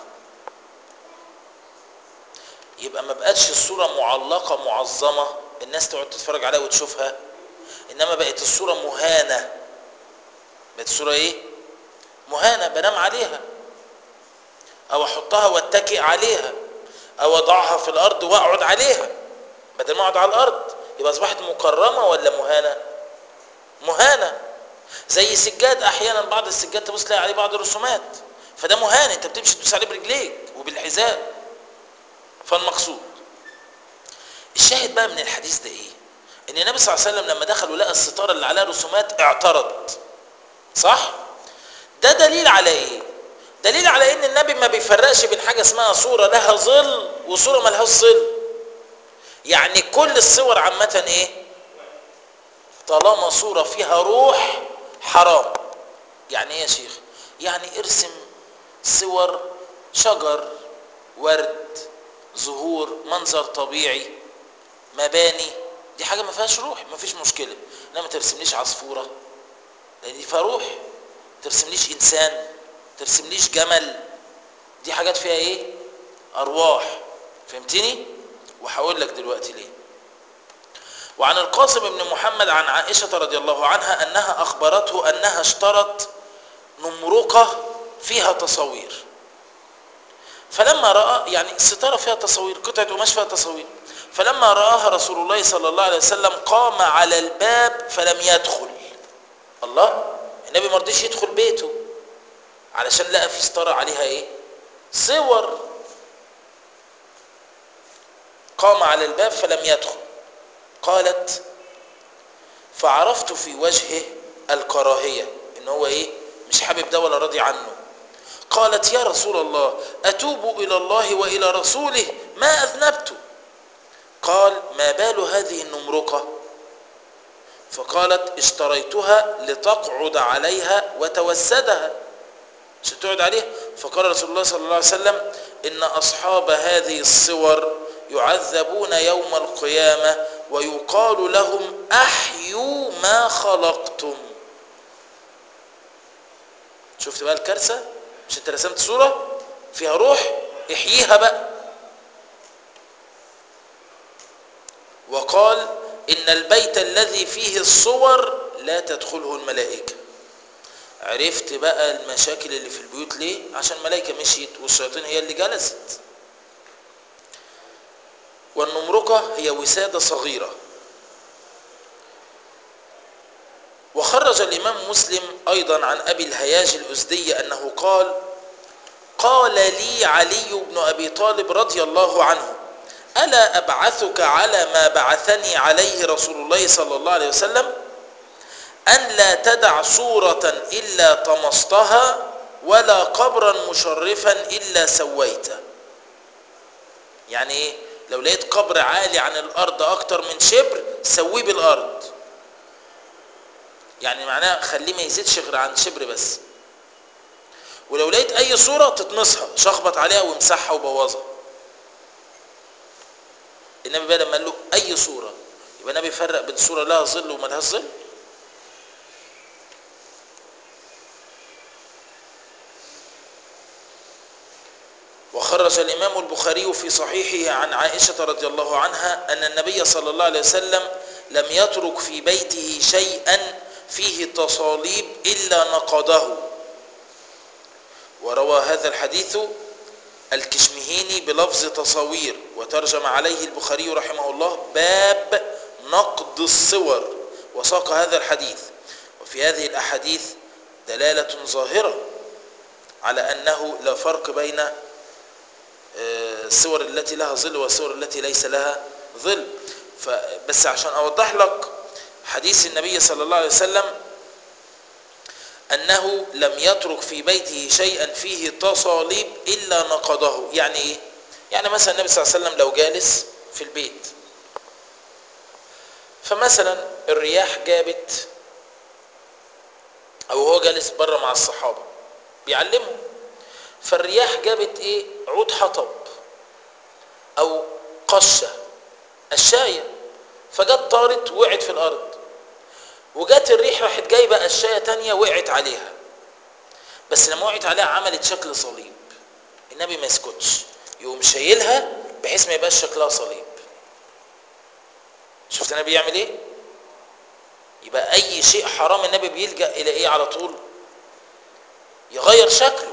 [SPEAKER 1] يبقى ما بقتش الصورة معلقة معظمة الناس تقعد تتفرج عليها وتشوفها إنما بقت الصورة مهانة بقت الصورة إيه؟ مهانة بنام عليها أو أحطها واتكئ عليها أو أضعها في الأرض وأقعد عليها بدل ما أقعد على الأرض يبقى أصبحت مكرمة ولا مهانة؟ مهانة زي سجاد أحيانا بعض السجاد تبص تلاقي عليه بعض الرسومات فده مهان أنت بتمشي تدوس عليه برجليك وبالحذاء فالمقصود الشاهد بقى من الحديث ده ايه ان النبي صلى الله عليه وسلم لما دخل ولقى الستاره اللي عليها رسومات اعترض صح ده دليل على ايه دليل على ان النبي ما بيفرقش بين حاجه اسمها صوره لها ظل وصوره ما لهاش ظل يعني كل الصور عامه ايه طالما صوره فيها روح حرام يعني ايه يا شيخ يعني ارسم صور شجر ورد زهور منظر طبيعي مباني دي حاجه ما فيهاش روح ما فيش مشكله انما ما ترسمليش عصفوره لان دي فيها روح ترسمليش انسان ترسمليش جمل دي حاجات فيها ايه ارواح فهمتني وهقول لك دلوقتي ليه وعن القاسم بن محمد عن عائشه رضي الله عنها انها اخبرته انها اشترت نمرقه فيها تصاوير فلما راى يعني الستاره فيها تصاوير قطعه قماش فيها تصاوير فلما راها رسول الله صلى الله عليه وسلم قام على الباب فلم يدخل الله النبي ما رضيش يدخل بيته علشان لقى في ستاره عليها ايه صور قام على الباب فلم يدخل قالت فعرفت في وجهه الكراهيه ان هو ايه مش حابب ده ولا راضي عنه قالت يا رسول الله أتوب إلى الله وإلى رسوله ما أذنبت قال ما بال هذه النمرقة فقالت اشتريتها لتقعد عليها وتوسدها عشان تقعد عليها فقال رسول الله صلى الله عليه وسلم إن أصحاب هذه الصور يعذبون يوم القيامة ويقال لهم أحيوا ما خلقتم شفت بقى الكارثة مش انت رسمت صورة فيها روح احييها بقى وقال إن البيت الذي فيه الصور لا تدخله الملائكة عرفت بقى المشاكل اللي في البيوت ليه عشان الملائكة مشيت والشياطين هي اللي جلست والنمرقة هي وسادة صغيرة وخرج الإمام مسلم أيضا عن أبي الهياج الأزدي أنه قال قال لي علي بن أبي طالب رضي الله عنه ألا أبعثك على ما بعثني عليه رسول الله صلى الله عليه وسلم أن لا تدع صورة إلا طمستها ولا قبرا مشرفا إلا سويته يعني إيه لو لقيت قبر عالي عن الأرض أكتر من شبر سويه بالأرض يعني معناه خليه ما يزيدش غير عن شبر بس ولو لقيت اي صوره تطمسها شخبط عليها وامسحها وبوظها النبي بقى لما قال له اي صوره يبقى النبي فرق بين صوره لها ظل وما لهاش ظل وخرج الإمام البخاري في صحيحه عن عائشة رضي الله عنها أن النبي صلى الله عليه وسلم لم يترك في بيته شيئا فيه تصاليب إلا نقضه وروى هذا الحديث الكشمهيني بلفظ تصاوير وترجم عليه البخاري رحمه الله باب نقد الصور وساق هذا الحديث وفي هذه الأحاديث دلالة ظاهرة على أنه لا فرق بين الصور التي لها ظل والصور التي ليس لها ظل بس عشان أوضح لك حديث النبي صلى الله عليه وسلم أنه لم يترك في بيته شيئا فيه تصاليب إلا نقضه يعني إيه؟ يعني مثلا النبي صلى الله عليه وسلم لو جالس في البيت فمثلا الرياح جابت أو هو جالس بره مع الصحابة بيعلمهم فالرياح جابت إيه عود حطب أو قشة الشاية فجت طارت وقعت في الأرض وجات الريح راحت جايبه قشايه تانية وقعت عليها بس لما وقعت عليها عملت شكل صليب النبي ما يسكتش يقوم شايلها بحيث ما يبقاش شكلها صليب شفت النبي يعمل ايه يبقى اي شيء حرام النبي بيلجا الى ايه على طول يغير شكله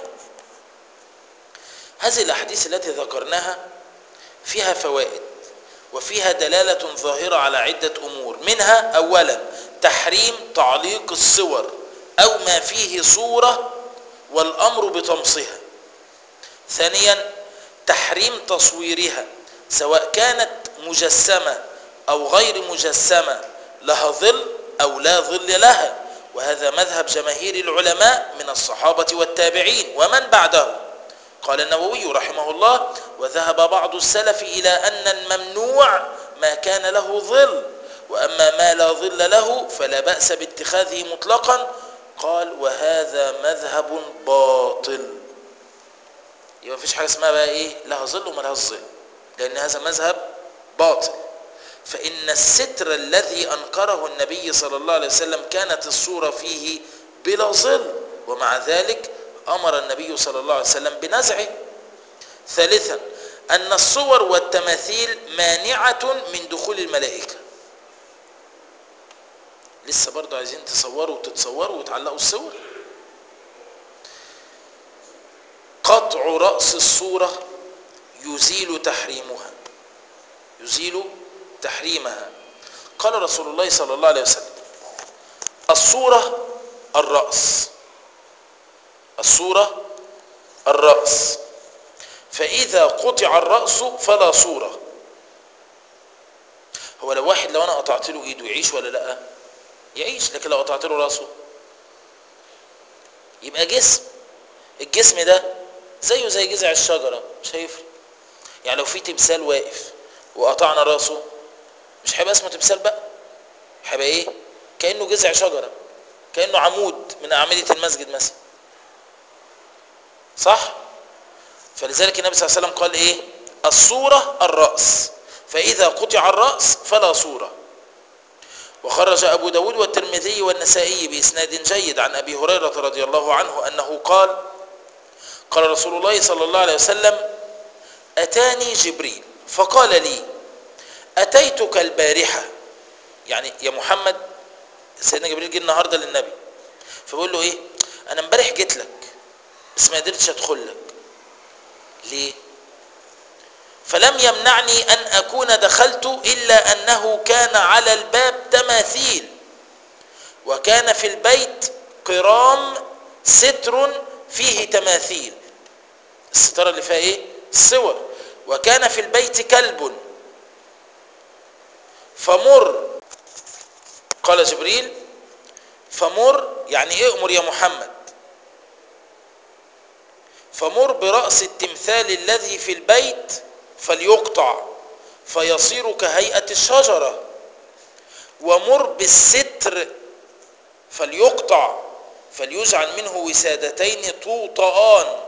[SPEAKER 1] هذه الاحاديث التي ذكرناها فيها فوائد وفيها دلالة ظاهرة على عدة أمور منها أولا تحريم تعليق الصور أو ما فيه صورة والأمر بطمسها ثانيا تحريم تصويرها سواء كانت مجسمة أو غير مجسمة لها ظل أو لا ظل لها وهذا مذهب جماهير العلماء من الصحابة والتابعين ومن بعدهم قال النووي رحمه الله وذهب بعض السلف إلى أن الممنوع ما كان له ظل وأما ما لا ظل له فلا بأس باتخاذه مطلقا قال وهذا مذهب باطل يبقى مفيش حاجة اسمها بقى إيه لها ظل وما لهاش ظل لأن هذا مذهب باطل فإن الستر الذي أنكره النبي صلى الله عليه وسلم كانت الصورة فيه بلا ظل ومع ذلك أمر النبي صلى الله عليه وسلم بنزعه ثالثا أن الصور والتماثيل مانعة من دخول الملائكة لسه برضه عايزين تصوروا وتتصوروا وتعلقوا الصور قطع رأس الصورة يزيل تحريمها يزيل تحريمها قال رسول الله صلى الله عليه وسلم الصورة الرأس الصورة الرأس فإذا قطع الرأس فلا صورة هو لو واحد لو أنا قطعت له إيده يعيش ولا لأ يعيش لكن لو قطعت له رأسه يبقى جسم الجسم ده زيه زي جذع الشجرة مش هيفرق يعني لو في تمثال واقف وقطعنا راسه مش هيبقى اسمه تمثال بقى هيبقى ايه كأنه جذع شجرة كأنه عمود من أعمدة المسجد مثلا صح فلذلك النبي صلى الله عليه وسلم قال ايه الصورة الرأس فإذا قطع الرأس فلا صورة وخرج أبو داود والترمذي والنسائي بإسناد جيد عن أبي هريرة رضي الله عنه أنه قال قال رسول الله صلى الله عليه وسلم أتاني جبريل فقال لي أتيتك البارحة يعني يا محمد سيدنا جبريل جه النهاردة للنبي فبقول له ايه انا امبارح جيت لك بس ما قدرتش ادخل لك ليه فلم يمنعني ان اكون دخلت الا انه كان على الباب تماثيل وكان في البيت قرام ستر فيه تماثيل الستاره اللي فيها ايه الصور وكان في البيت كلب فمر قال جبريل فمر يعني ايه امر يا محمد فمر برأس التمثال الذي في البيت فليقطع فيصير كهيئة الشجرة ومر بالستر فليقطع فليجعل منه وسادتين توطآن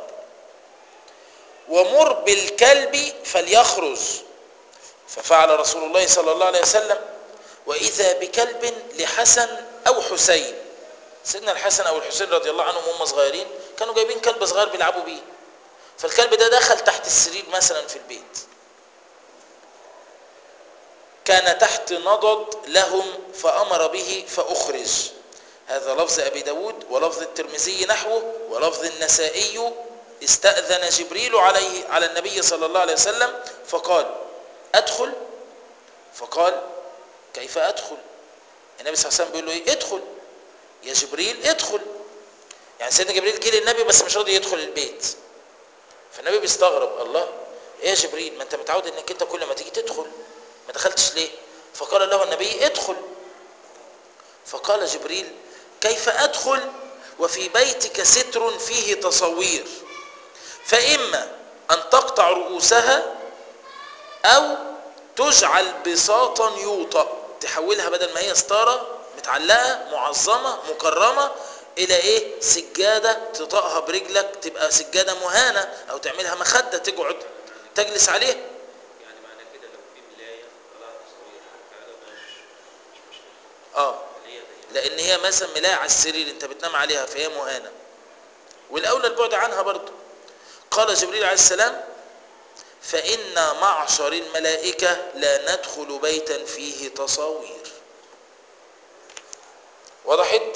[SPEAKER 1] ومر بالكلب فليخرج ففعل رسول الله صلى الله عليه وسلم وإذا بكلب لحسن أو حسين سيدنا الحسن أو الحسين رضي الله عنهم هم صغيرين كانوا جايبين كلب صغير بيلعبوا بيه فالكلب ده دخل تحت السرير مثلا في البيت كان تحت نضد لهم فأمر به فأخرج هذا لفظ أبي داود ولفظ الترمذي نحوه ولفظ النسائي استأذن جبريل عليه على النبي صلى الله عليه وسلم فقال أدخل فقال كيف أدخل النبي صلى الله عليه وسلم بيقول له إيه ادخل يا جبريل ادخل يعني سيدنا جبريل جه للنبي بس مش راضي يدخل البيت فالنبي بيستغرب الله ايه يا جبريل ما انت متعود انك انت كل ما تيجي تدخل ما دخلتش ليه فقال له النبي ادخل فقال جبريل كيف ادخل وفي بيتك ستر فيه تصوير فاما ان تقطع رؤوسها او تجعل بساطا يوطأ تحولها بدل ما هي ستاره متعلقه معظمه مكرمه الى ايه سجاده تطأها برجلك تبقى سجاده مهانه او تعملها مخده تقعد تجلس عليها
[SPEAKER 2] يعني معنى كده لو في ملاية طلع تصوير فعلا مش مش مشكلة
[SPEAKER 1] اه
[SPEAKER 2] اللي هي دي
[SPEAKER 1] لان هي مثلا ملايه على السرير انت بتنام عليها فهي مهانه والاولى البعد عنها برضه قال جبريل عليه السلام فإن معشر الملائكة لا ندخل بيتا فيه تصاوير وضحت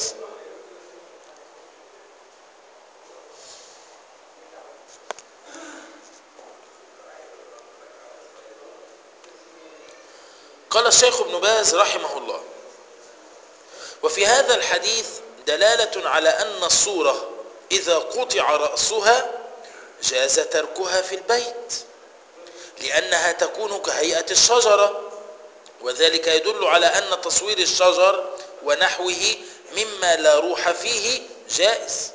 [SPEAKER 1] قال الشيخ ابن باز رحمه الله وفي هذا الحديث دلالة على أن الصورة إذا قطع رأسها جاز تركها في البيت لأنها تكون كهيئة الشجرة وذلك يدل على أن تصوير الشجر ونحوه مما لا روح فيه جائز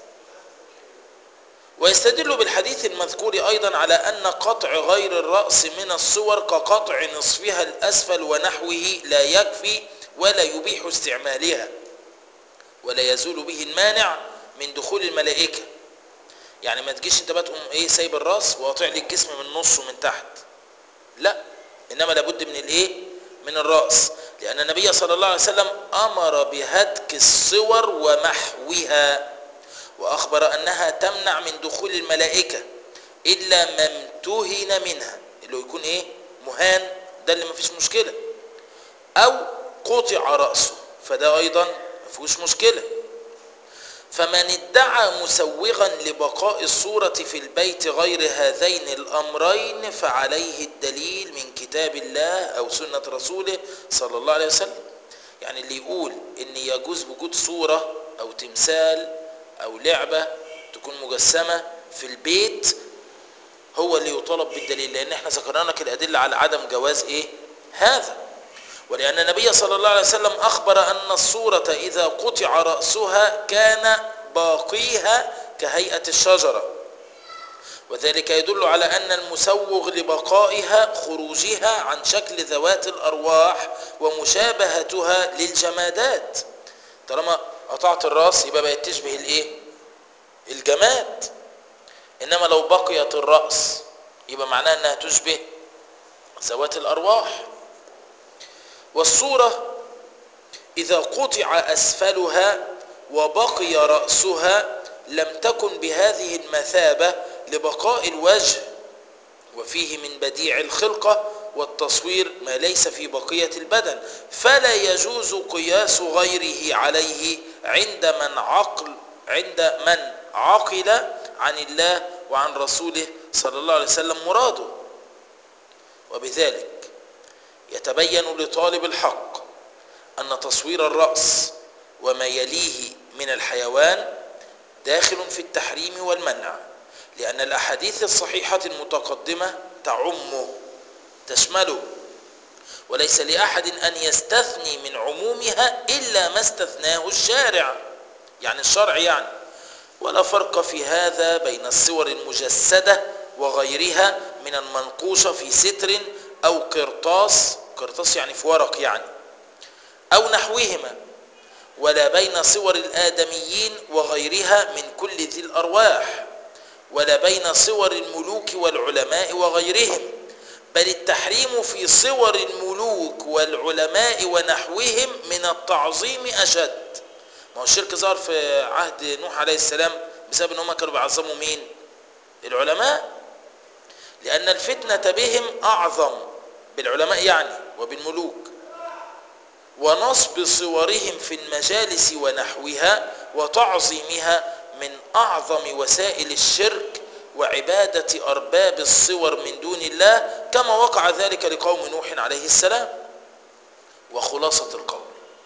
[SPEAKER 1] ويستدل بالحديث المذكور أيضا على أن قطع غير الرأس من الصور كقطع نصفها الأسفل ونحوه لا يكفي ولا يبيح استعمالها ولا يزول به المانع من دخول الملائكة يعني ما تجيش انت بقى تقوم ايه سايب الراس وقاطع لي الجسم من النص ومن تحت لا انما لابد من الايه من الراس لان النبي صلى الله عليه وسلم امر بهتك الصور ومحوها واخبر انها تمنع من دخول الملائكه الا ما امتهن منها اللي يكون ايه مهان ده اللي ما فيش مشكله او قطع راسه فده ايضا ما فيهوش مشكله فمن ادعى مسوغا لبقاء الصورة في البيت غير هذين الأمرين فعليه الدليل من كتاب الله أو سنة رسوله صلى الله عليه وسلم يعني اللي يقول إن يجوز وجود صورة أو تمثال أو لعبة تكون مجسمة في البيت هو اللي يطالب بالدليل لأن احنا ذكرنا لك الأدلة على عدم جواز إيه هذا ولأن النبي صلى الله عليه وسلم أخبر أن الصورة إذا قطع رأسها كان باقيها كهيئة الشجرة وذلك يدل على أن المسوغ لبقائها خروجها عن شكل ذوات الأرواح ومشابهتها للجمادات طالما قطعت الرأس يبقى بقت تشبه الإيه؟ الجماد إنما لو بقيت الرأس يبقى معناها أنها تشبه ذوات الأرواح والصورة إذا قطع أسفلها وبقي رأسها لم تكن بهذه المثابة لبقاء الوجه وفيه من بديع الخلقة والتصوير ما ليس في بقية البدن فلا يجوز قياس غيره عليه عند من عقل عند من عقل عن الله وعن رسوله صلى الله عليه وسلم مراده وبذلك يتبين لطالب الحق أن تصوير الرأس وما يليه من الحيوان داخل في التحريم والمنع لأن الأحاديث الصحيحة المتقدمة تعمه تشمله وليس لأحد أن يستثني من عمومها إلا ما استثناه الشارع يعني الشرع يعني ولا فرق في هذا بين الصور المجسدة وغيرها من المنقوشة في ستر أو قرطاس قرطاس يعني في ورق يعني أو نحوهما ولا بين صور الآدميين وغيرها من كل ذي الأرواح ولا بين صور الملوك والعلماء وغيرهم بل التحريم في صور الملوك والعلماء ونحوهم من التعظيم أشد ما هو الشرك ظهر في عهد نوح عليه السلام بسبب ان هم كانوا بيعظموا مين العلماء لأن الفتنة بهم أعظم بالعلماء يعني وبالملوك ونصب صورهم في المجالس ونحوها وتعظيمها من أعظم وسائل الشرك وعبادة أرباب الصور من دون الله كما وقع ذلك لقوم نوح عليه السلام وخلاصة القول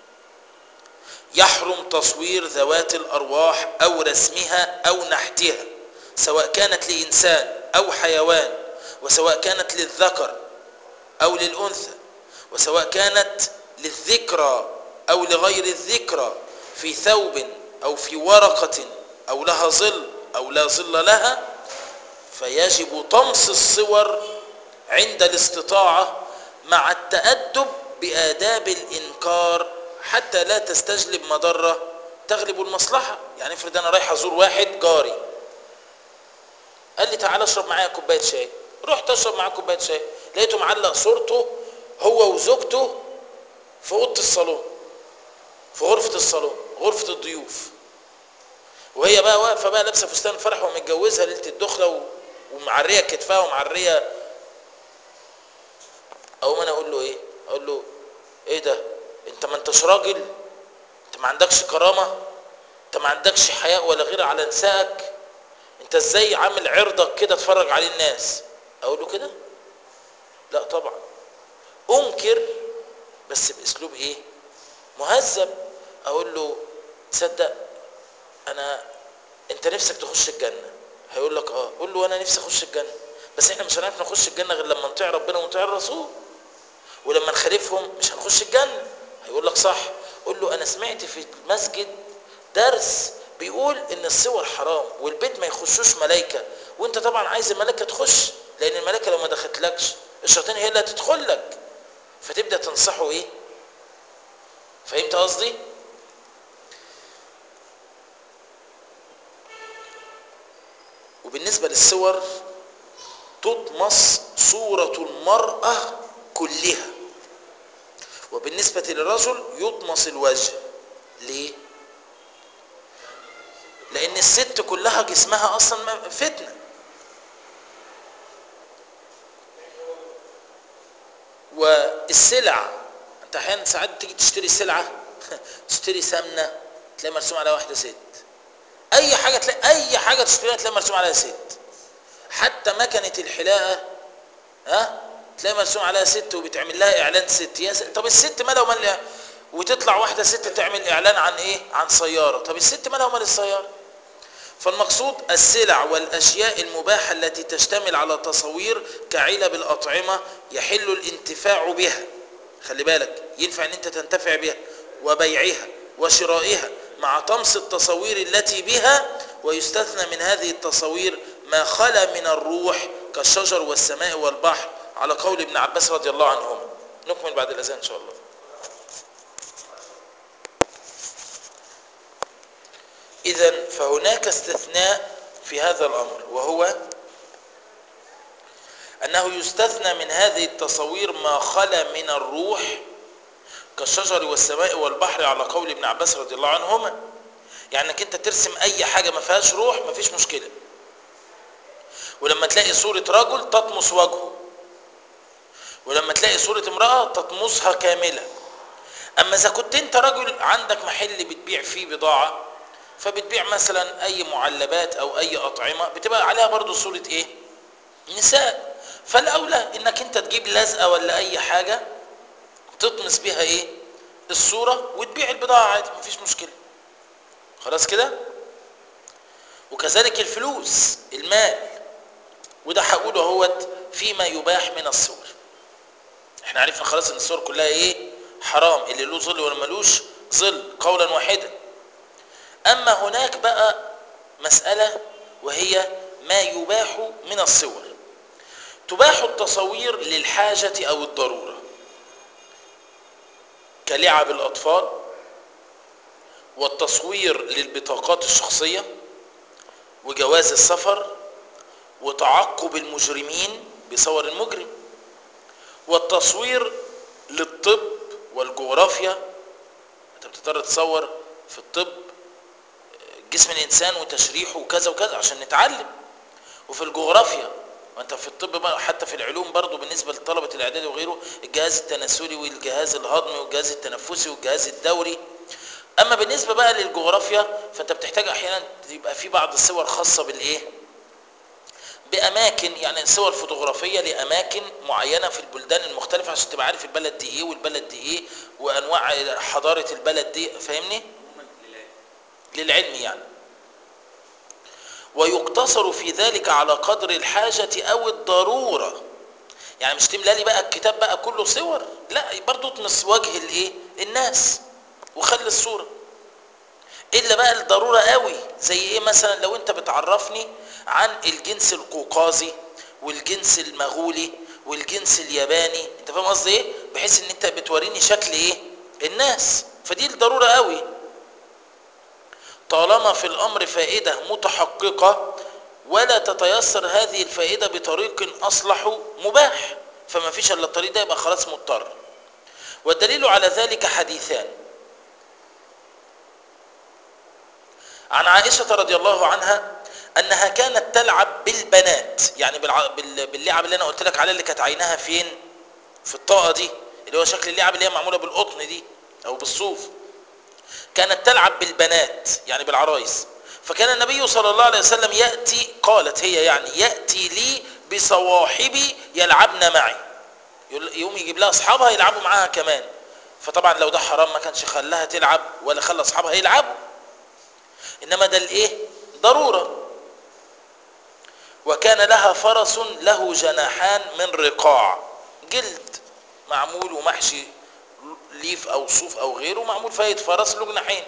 [SPEAKER 1] يحرم تصوير ذوات الأرواح أو رسمها أو نحتها سواء كانت لإنسان أو حيوان وسواء كانت للذكر أو للأنثى وسواء كانت للذكرى أو لغير الذكرى في ثوب أو في ورقة أو لها ظل أو لا ظل لها فيجب طمس الصور عند الاستطاعة مع التأدب بآداب الإنكار حتى لا تستجلب مضرة تغلب المصلحة يعني افرض أنا رايح أزور واحد جاري قال لي تعالى اشرب معايا كوباية شاي رحت اشرب معاه كوباية شاي لقيته معلق صورته هو وزوجته في اوضه الصالون في غرفه الصالون غرفه الضيوف وهي بقى واقفه بقى لابسه فستان فرح ومتجوزها ليله الدخله و... ومعريه كتفها ومعريه اقوم انا اقول له ايه اقول له ايه ده انت ما انتش راجل انت ما عندكش كرامه انت ما عندكش حياء ولا غيره على نسائك انت ازاي عامل عرضك كده تفرج عليه الناس اقول له كده لا طبعا انكر بس باسلوب ايه مهذب اقول له تصدق انا انت نفسك تخش الجنه هيقول لك اه قول له انا نفسي اخش الجنه بس احنا مش هنعرف نخش الجنه غير لما نطيع ربنا ونطيع الرسول ولما نخالفهم مش هنخش الجنه هيقول لك صح قول له انا سمعت في المسجد درس بيقول ان الصور حرام والبيت ما يخشوش ملائكه وانت طبعا عايز الملائكه تخش لان الملائكه لو ما دخلتلكش الشياطين هي اللي هتدخل لك فتبدا تنصحه ايه فهمت قصدي وبالنسبه للصور تطمس صوره المراه كلها وبالنسبه للرجل يطمس الوجه ليه لان الست كلها جسمها اصلا فتنه والسلع انت احيانا ساعات تيجي تشتري سلعه تشتري سمنه تلاقي مرسوم عليها واحده ست اي حاجه تلاقي اي حاجه تشتريها تلاقي مرسوم عليها ست حتى مكنه الحلاقه ها تلاقي مرسوم عليها ست وبتعمل لها اعلان ست يا ست. طب الست مالها ومال وتطلع واحده ست تعمل اعلان عن ايه عن سياره طب الست مالها ومال السياره فالمقصود السلع والاشياء المباحه التي تشتمل على تصوير كعلب الاطعمه يحل الانتفاع بها خلي بالك ينفع ان انت تنتفع بها وبيعها وشرائها مع طمس التصوير التي بها ويستثنى من هذه التصوير ما خلا من الروح كالشجر والسماء والبحر على قول ابن عباس رضي الله عنهما نكمل بعد الاذان ان شاء الله إذا فهناك استثناء في هذا الأمر وهو أنه يستثنى من هذه التصوير ما خلا من الروح كالشجر والسماء والبحر على قول ابن عباس رضي الله عنهما يعني انك انت ترسم اي حاجة ما فيهاش روح ما فيش مشكلة ولما تلاقي صورة رجل تطمس وجهه ولما تلاقي صورة امرأة تطمسها كاملة اما اذا كنت انت رجل عندك محل بتبيع فيه بضاعة فبتبيع مثلا اي معلبات او اي اطعمة بتبقى عليها برضو صورة ايه نساء فالاولى انك انت تجيب لزقة ولا اي حاجة تطمس بها ايه الصورة وتبيع البضاعة عادي مفيش مشكلة خلاص كده وكذلك الفلوس المال وده هقوله اهوت فيما يباح من الصور احنا عرفنا خلاص ان الصور كلها ايه حرام اللي له ظل ولا ملوش ظل قولا واحدا اما هناك بقى مسألة وهي ما يباح من الصور تباح التصوير للحاجة او الضرورة كلعب الاطفال والتصوير للبطاقات الشخصية وجواز السفر وتعقب المجرمين بصور المجرم والتصوير للطب والجغرافيا انت بتضطر تصور في الطب جسم الانسان وتشريحه وكذا وكذا عشان نتعلم وفي الجغرافيا وانت في الطب بقى حتى في العلوم برضو بالنسبة لطلبة الاعدادي وغيره الجهاز التناسلي والجهاز الهضمي والجهاز التنفسي والجهاز الدوري اما بالنسبة بقى للجغرافيا فانت بتحتاج احيانا يبقى في بعض الصور خاصة بالايه باماكن يعني صور فوتوغرافيه لاماكن معينه في البلدان المختلفه عشان تبقى عارف البلد دي ايه والبلد دي ايه وانواع حضاره البلد دي فاهمني
[SPEAKER 2] عموما لله
[SPEAKER 1] للعلم يعني ويقتصر في ذلك على قدر الحاجة أو الضرورة يعني مش تملى لي بقى الكتاب بقى كله صور لا برضو اطمس وجه الايه الناس وخلي الصورة الا بقى الضرورة قوي زي ايه مثلا لو انت بتعرفني عن الجنس القوقازي والجنس المغولي والجنس الياباني انت فاهم قصدي ايه بحيث ان انت بتوريني شكل ايه الناس فدي الضرورة قوي طالما في الامر فائدة متحققة ولا تتيسر هذه الفائدة بطريق اصلح مباح فما فيش الا الطريق ده يبقى خلاص مضطر والدليل على ذلك حديثان عن عائشة رضي الله عنها أنها كانت تلعب بالبنات يعني بالع... بال... باللعب اللي أنا قلت لك عليها اللي كانت عينها فين في الطاقة دي اللي هو شكل اللعب اللي هي معمولة بالقطن دي أو بالصوف كانت تلعب بالبنات يعني بالعرايس فكان النبي صلى الله عليه وسلم يأتي قالت هي يعني يأتي لي بصواحبي يلعبن معي يقوم يجيب لها أصحابها يلعبوا معاها كمان فطبعا لو ده حرام ما كانش خلاها تلعب ولا خلى أصحابها يلعبوا إنما ده الإيه ضرورة وكان لها فرس له جناحان من رقاع جلد معمول ومحشي ليف او صوف او غيره معمول فايد فرس له جناحين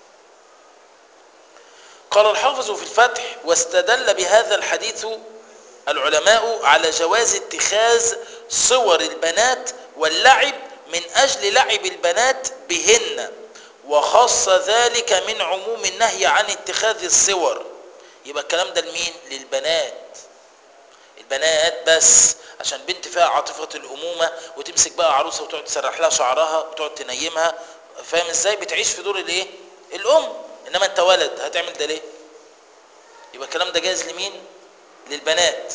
[SPEAKER 1] قال الحافظ في الفتح واستدل بهذا الحديث العلماء على جواز اتخاذ صور البنات واللعب من اجل لعب البنات بهن وخص ذلك من عموم النهي عن اتخاذ الصور يبقى الكلام ده لمين للبنات البنات بس عشان بنت فيها عاطفة الأمومة وتمسك بقى عروسة وتقعد تسرح لها شعرها وتقعد تنيمها فاهم ازاي بتعيش في دور الايه الأم إنما أنت ولد هتعمل ده ليه يبقى الكلام ده جايز لمين للبنات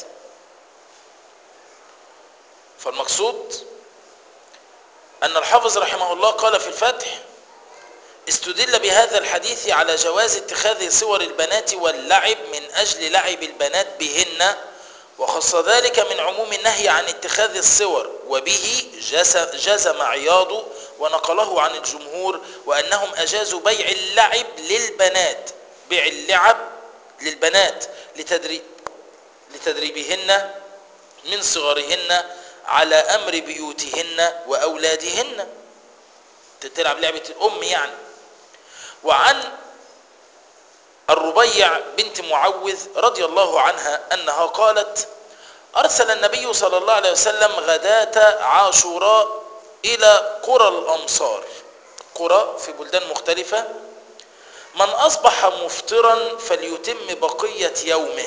[SPEAKER 1] فالمقصود أن الحافظ رحمه الله قال في الفتح استدل بهذا الحديث على جواز اتخاذ صور البنات واللعب من أجل لعب البنات بهن وخص ذلك من عموم النهي عن اتخاذ الصور وبه جزم عياض ونقله عن الجمهور وأنهم أجازوا بيع اللعب للبنات بيع اللعب للبنات لتدريب لتدريبهن من صغرهن على أمر بيوتهن وأولادهن تلعب لعبة الأم يعني وعن الربيع بنت معوذ رضي الله عنها أنها قالت أرسل النبي صلى الله عليه وسلم غداة عاشوراء إلى قرى الأمصار قرى في بلدان مختلفة من أصبح مفطرا فليتم بقية يومه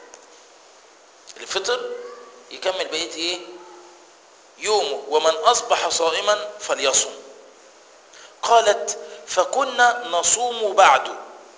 [SPEAKER 1] الفطر يكمل بقية إيه يومه ومن أصبح صائما فليصم قالت فكنا نصوم بعده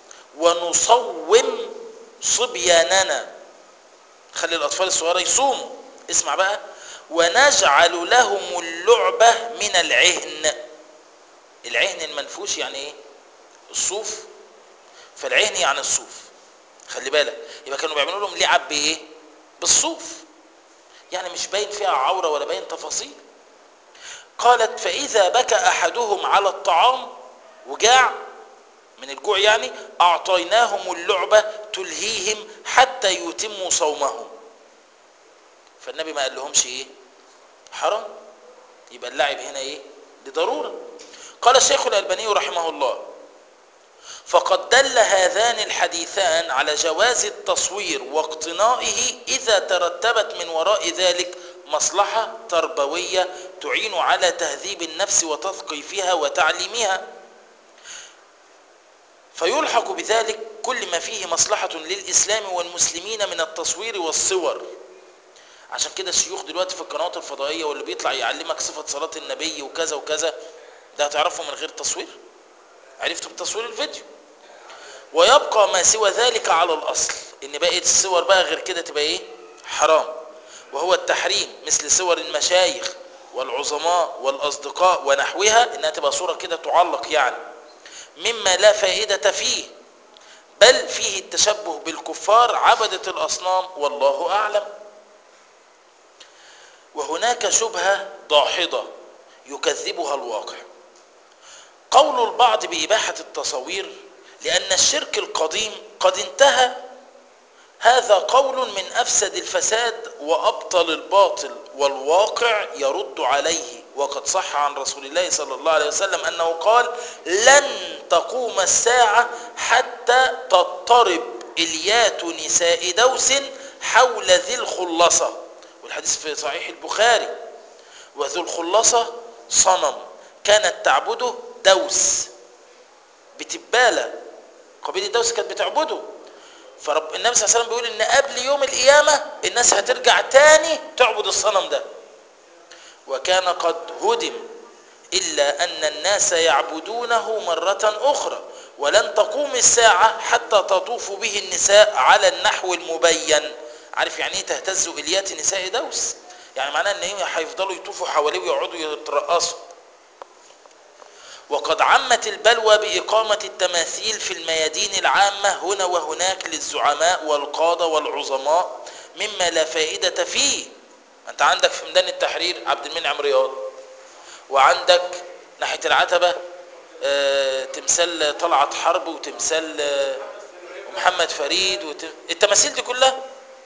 [SPEAKER 1] ونصوم صبياننا خلي الأطفال الصغيرة يصوموا اسمع بقى ونجعل لهم اللعبة من العهن العهن المنفوش يعني ايه الصوف فالعهن يعني الصوف خلي بالك يبقى كانوا بيعملوا لهم لعب بايه بالصوف يعني مش باين فيها عورة ولا باين تفاصيل قالت فإذا بكى أحدهم على الطعام وجاع من الجوع يعني أعطيناهم اللعبة تلهيهم حتى يتموا صومهم فالنبي ما قال لهمش إيه حرام يبقى اللعب هنا إيه لضرورة قال الشيخ الألباني رحمه الله فقد دل هذان الحديثان على جواز التصوير واقتنائه إذا ترتبت من وراء ذلك مصلحة تربوية تعين على تهذيب النفس وتثقيفها وتعليمها فيلحق بذلك كل ما فيه مصلحة للإسلام والمسلمين من التصوير والصور عشان كده الشيوخ دلوقتي في القنوات الفضائية واللي بيطلع يعلمك صفة صلاة النبي وكذا وكذا ده هتعرفه من غير تصوير عرفته بتصوير الفيديو ويبقى ما سوى ذلك على الأصل إن بقية الصور بقى غير كده تبقى إيه حرام وهو التحريم مثل صور المشايخ والعظماء والأصدقاء ونحوها إنها تبقى صورة كده تعلق يعني مما لا فائدة فيه بل فيه التشبه بالكفار عبدة الأصنام والله أعلم وهناك شبهة داحضة يكذبها الواقع قول البعض بإباحة التصوير لأن الشرك القديم قد انتهى هذا قول من أفسد الفساد وأبطل الباطل والواقع يرد عليه وقد صح عن رسول الله صلى الله عليه وسلم أنه قال لن تقوم الساعة حتى تضطرب إليات نساء دوس حول ذي الخلصة والحديث في صحيح البخاري وذو الخلصة صنم كانت تعبده دوس بتبالة قبيلة دوس كانت بتعبده فرب النبي صلى الله عليه وسلم بيقول ان قبل يوم القيامة الناس هترجع تاني تعبد الصنم ده وكان قد هدم إلا أن الناس يعبدونه مرة أخرى ولن تقوم الساعة حتى تطوف به النساء على النحو المبين عارف يعني ايه تهتز إليات نساء دوس يعني معناه ان هم هيفضلوا يطوفوا حواليه ويقعدوا يترقصوا وقد عمت البلوى بإقامة التماثيل في الميادين العامة هنا وهناك للزعماء والقادة والعظماء مما لا فائدة فيه أنت عندك في ميدان التحرير عبد المنعم رياض وعندك ناحية العتبة آه، تمثال طلعت حرب وتمثال آه، محمد فريد وتم... التماثيل دي كلها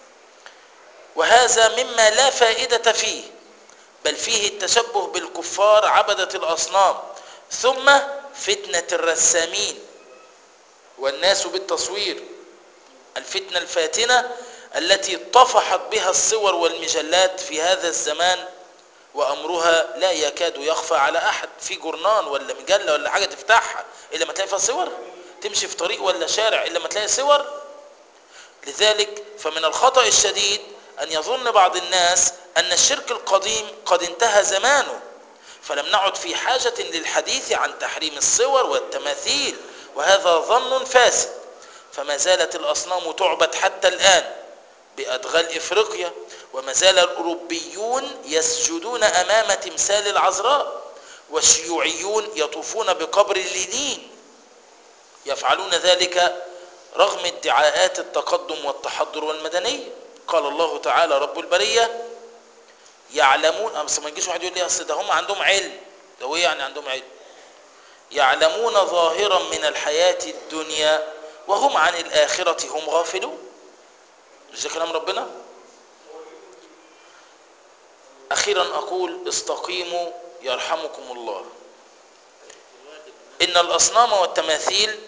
[SPEAKER 1] وهذا مما لا فائدة فيه بل فيه التشبه بالكفار عبدة الأصنام ثم فتنة الرسامين والناس بالتصوير الفتنة الفاتنة التي طفحت بها الصور والمجلات في هذا الزمان وأمرها لا يكاد يخفى على أحد في جورنان ولا مجلة ولا حاجة تفتحها إلا ما تلاقي فيها صور تمشي في طريق ولا شارع إلا ما تلاقي صور لذلك فمن الخطأ الشديد أن يظن بعض الناس أن الشرك القديم قد انتهى زمانه فلم نعد في حاجة للحديث عن تحريم الصور والتماثيل وهذا ظن فاسد فما زالت الأصنام تعبد حتى الآن بأدغال إفريقيا وما زال الأوروبيون يسجدون أمام تمثال العذراء والشيوعيون يطوفون بقبر اللينين يفعلون ذلك رغم ادعاءات التقدم والتحضر والمدنية قال الله تعالى رب البرية يعلمون أمس ما يجيش واحد يقول لي أصل ده هم عندهم علم ده هو إيه يعني عندهم علم يعلمون ظاهرا من الحياة الدنيا وهم عن الآخرة هم غافلون مش ده كلام ربنا أخيرا أقول استقيموا يرحمكم الله إن الأصنام والتماثيل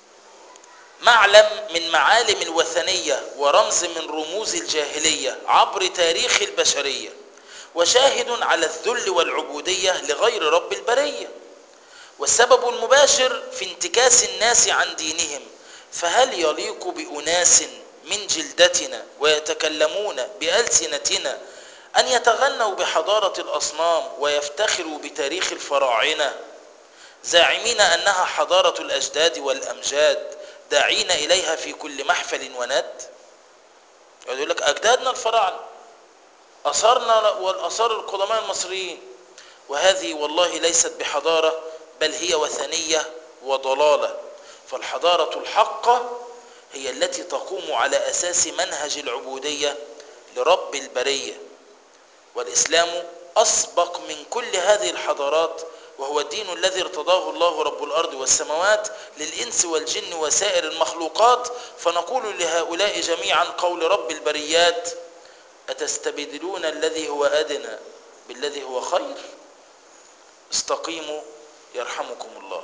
[SPEAKER 1] معلم من معالم الوثنية ورمز من رموز الجاهلية عبر تاريخ البشرية وشاهد على الذل والعبودية لغير رب البرية والسبب المباشر في انتكاس الناس عن دينهم فهل يليق بأناس من جلدتنا ويتكلمون بألسنتنا أن يتغنوا بحضارة الأصنام ويفتخروا بتاريخ الفراعنة زاعمين أنها حضارة الأجداد والأمجاد داعين إليها في كل محفل وند يقول لك أجدادنا الفراعنة أثرنا والأثار القدماء المصريين وهذه والله ليست بحضارة بل هي وثنية وضلالة فالحضارة الحقة هي التي تقوم على أساس منهج العبودية لرب البرية والإسلام أسبق من كل هذه الحضارات وهو الدين الذي ارتضاه الله رب الأرض والسماوات للإنس والجن وسائر المخلوقات فنقول لهؤلاء جميعا قول رب البريات أتستبدلون الذي هو أدنى بالذي هو خير استقيموا يرحمكم الله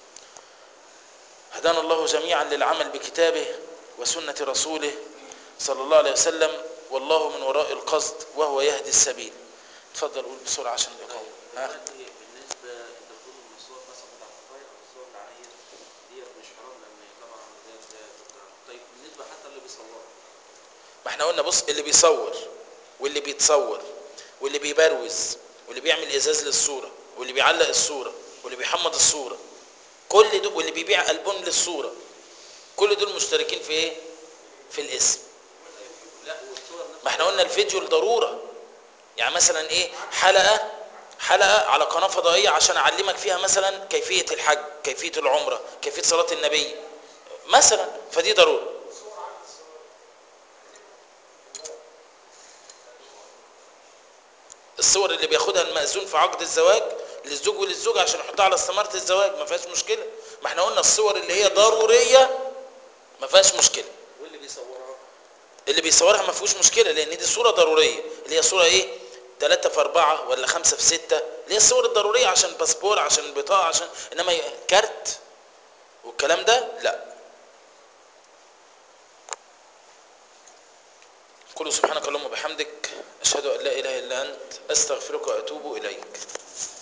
[SPEAKER 1] هدانا الله جميعا للعمل بكتابه وسنة رسوله صلى الله عليه وسلم والله من وراء القصد وهو يهدي السبيل تفضل قول بسرعة عشان الإقامة ها؟
[SPEAKER 2] دلوقتي بالنسبه انت بتقول ان الصور مثلا بتاع الخفايا او الصور الدعائيه ديت مش حرام لان طبعا ديت بتاع طيب بالنسبه حتى اللي بيصوروا
[SPEAKER 1] ما احنا قلنا بص اللي بيصور واللي بيتصور واللي بيبروز واللي بيعمل ازاز للصوره واللي بيعلق الصوره واللي بيحمض الصوره كل دول واللي بيبيع البوم للصوره كل دول مشتركين في ايه في الاسم
[SPEAKER 2] لا والصور نفسها
[SPEAKER 1] ما احنا قلنا الفيديو لضروره يعني مثلا ايه حلقه حلقه على قناه فضائيه عشان اعلمك فيها مثلا كيفيه الحج كيفيه العمره كيفيه صلاه النبي مثلا فدي ضروره الصور اللي بياخدها المأذون في عقد الزواج للزوج وللزوجة عشان يحطها على استمارة الزواج ما فيهاش مشكلة ما احنا قلنا الصور اللي هي ضرورية ما فيهاش مشكلة
[SPEAKER 2] واللي بيصورها
[SPEAKER 1] اللي بيصورها ما فيهوش مشكلة لأن دي صورة ضرورية اللي هي صورة ايه 3 في 4 ولا 5 في 6 اللي هي الصور الضرورية عشان باسبور عشان بطاقة عشان انما كارت والكلام ده لا قل سبحانك اللهم وبحمدك أشهد أن لا إله إلا أنت أستغفرك وأتوب إليك